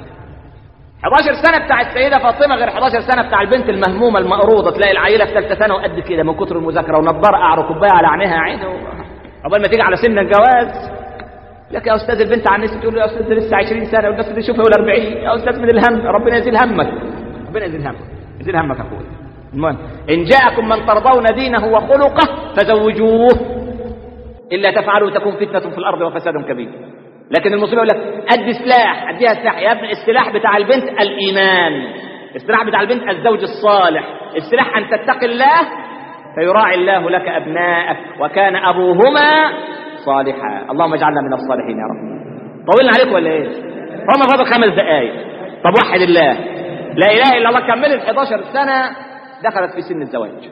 11 سنه بتاع السيده فاطمه غير 11 سنه بتاع البنت المهمومه المقروضه تلاقي العيله في ثالثه ثانوي قد كده من كتر المذاكره ونضاره قعر كوبايه على عينيها عينه قبل ما تيجي على سن الجواز لك يا استاذ البنت على الناس تقول له يا استاذ لسه 20 سنه والناس اللي يشوفها يقول 40 يا استاذ من الهم ربنا يزيل همك ربنا يزيل همك يزيل همك يا اخويا المهم ان جاءكم من ترضون دينه وخلقه فزوجوه الا تفعلوا تكون فتنه في الارض وفساد كبير لكن المصيبه يقول لك ادي سلاح اديها سلاح يا ابني السلاح بتاع البنت الايمان السلاح بتاع البنت الزوج الصالح السلاح ان تتقي الله فيراعي الله لك ابناءك وكان ابوهما صالحا اللهم اجعلنا من الصالحين يا رب طولنا عليك ولا ايه هم فاضل خمس دقائق طب وحد الله لا اله الا الله كملت 11 سنه دخلت في سن الزواج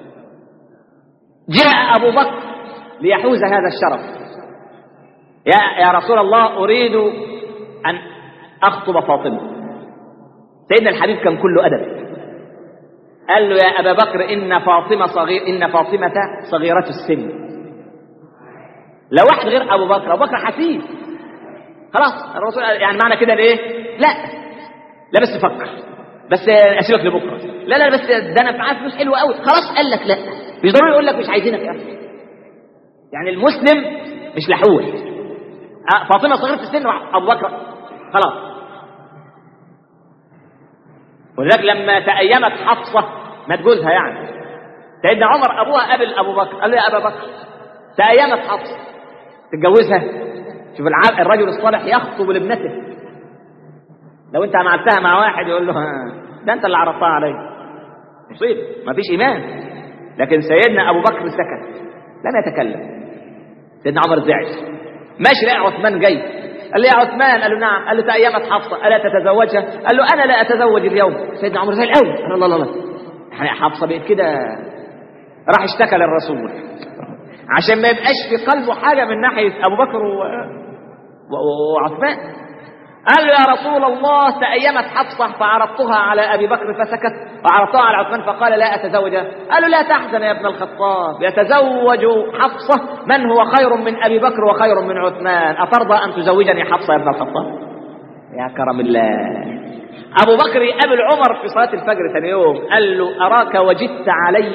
جاء ابو بكر ليحوز هذا الشرف يا يا رسول الله اريد ان اخطب فاطمه سيدنا الحبيب كان كله ادب قال له يا ابا بكر ان فاطمه صغير ان فاطمه صغيره السن لو واحد غير ابو بكر ابو بكر حسيب خلاص الرسول يعني معنى كده الايه لا لا بس فكر بس اسيبك لبكره لا لا بس ده انا معايا فلوس حلوه قوي خلاص قال لك لا مش ضروري يقول لك مش عايزينك يا اخي يعني المسلم مش لحوح آه، فاطمه صغيره في السن راح ابو بكر خلاص ولذلك لما تأيمت حفصة ما جوزها يعني سيدنا عمر أبوها قابل أبو بكر قال له يا أبا بكر تأيمت حفصة تتجوزها شوف الع- الرجل الصالح يخطب لابنته لو انت عملتها مع واحد يقول له ها، ده انت اللي عرضتها علي مصيبه ما فيش ايمان لكن سيدنا ابو بكر سكت لم يتكلم سيدنا عمر زعل ماشي لقى عثمان جاي قال له يا عثمان قال له نعم قال له تأيمت حفصة ألا تتزوجها قال له أنا لا أتزوج اليوم سيدنا عمر زعل قوي قال الله الله الله يعني حفصة بقت كده راح اشتكى للرسول عشان ما يبقاش في قلبه حاجة من ناحية أبو بكر و... و... وعثمان قال له يا رسول الله تأيمت حفصة فعرضتها على أبي بكر فسكت وعرضتها على عثمان فقال لا أتزوجها قال له لا تحزن يا ابن الخطاب يتزوج حفصة من هو خير من أبي بكر وخير من عثمان أترضى أن تزوجني حفصة يا ابن الخطاب يا كرم الله أبو بكر يقابل عمر في صلاة الفجر ثاني يوم قال له أراك وجدت علي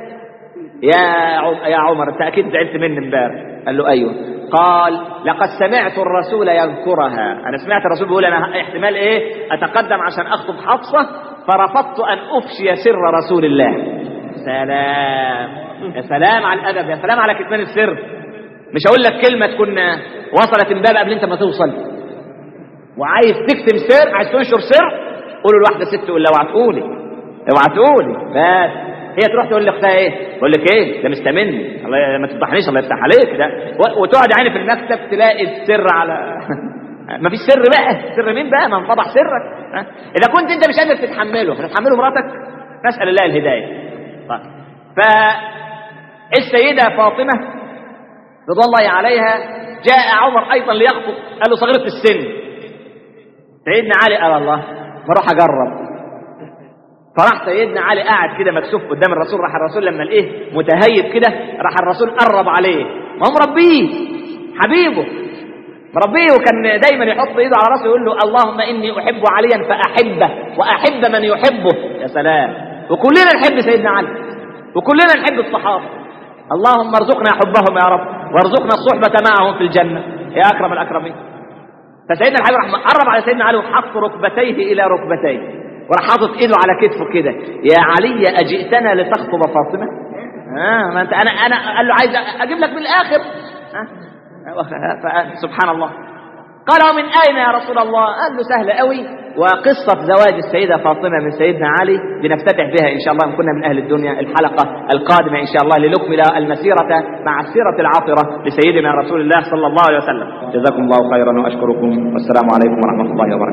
يا عم- يا عمر انت اكيد زعلت مني امبارح قال له ايوه قال لقد سمعت الرسول يذكرها انا سمعت الرسول بيقول انا احتمال ايه اتقدم عشان اخطب حفصه فرفضت ان افشي سر رسول الله سلام يا سلام على الادب يا سلام على كتمان السر مش هقول لك كلمه تكون وصلت امبارح قبل انت ما توصل وعايز تكتم سر عايز تنشر سر قول لواحده ست تقول لها اوعى تقولي اوعى تقولي بس هي تروح تقول لاختها ايه؟ تقول لك ايه؟ ده مستمني الله ما تفضحنيش الله يفتح عليك ده و- وتقعد عيني في المكتب تلاقي السر على ما فيش سر بقى سر مين بقى ما انفضح سرك ها؟ اذا كنت انت مش قادر تتحمله هتتحمله مراتك نسال الله الهدايه طيب ف السيده فاطمه رضي الله عليها جاء عمر ايضا ليخطب قال له صغيره السن سيدنا علي قال الله بروح اجرب فراح سيدنا علي قاعد كده مكسوف قدام الرسول راح الرسول لما لقيه متهيب كده راح الرسول قرب عليه ما هو مربيه حبيبه مربيه وكان دايما يحط ايده على راسه يقول له اللهم اني احب عليا فاحبه واحب من يحبه يا سلام وكلنا نحب سيدنا علي وكلنا نحب الصحابه اللهم ارزقنا حبهم يا رب وارزقنا الصحبه معهم في الجنه يا اكرم الاكرمين فسيدنا الحبيب راح قرب على سيدنا علي وحط ركبتيه الى ركبتيه وراح حاطط ايده على كتفه كده يا علي اجئتنا لتخطب فاطمه اه ما انت انا انا قال له عايز اجيب لك من الاخر ها سبحان الله قال ومن اين يا رسول الله قال له سهله قوي وقصه زواج السيده فاطمه من سيدنا علي بنفتتح بها ان شاء الله ان كنا من اهل الدنيا الحلقه القادمه ان شاء الله لنكمل المسيره مع السيره العاطره لسيدنا رسول الله صلى الله عليه وسلم جزاكم الله خيرا واشكركم والسلام عليكم ورحمه الله وبركاته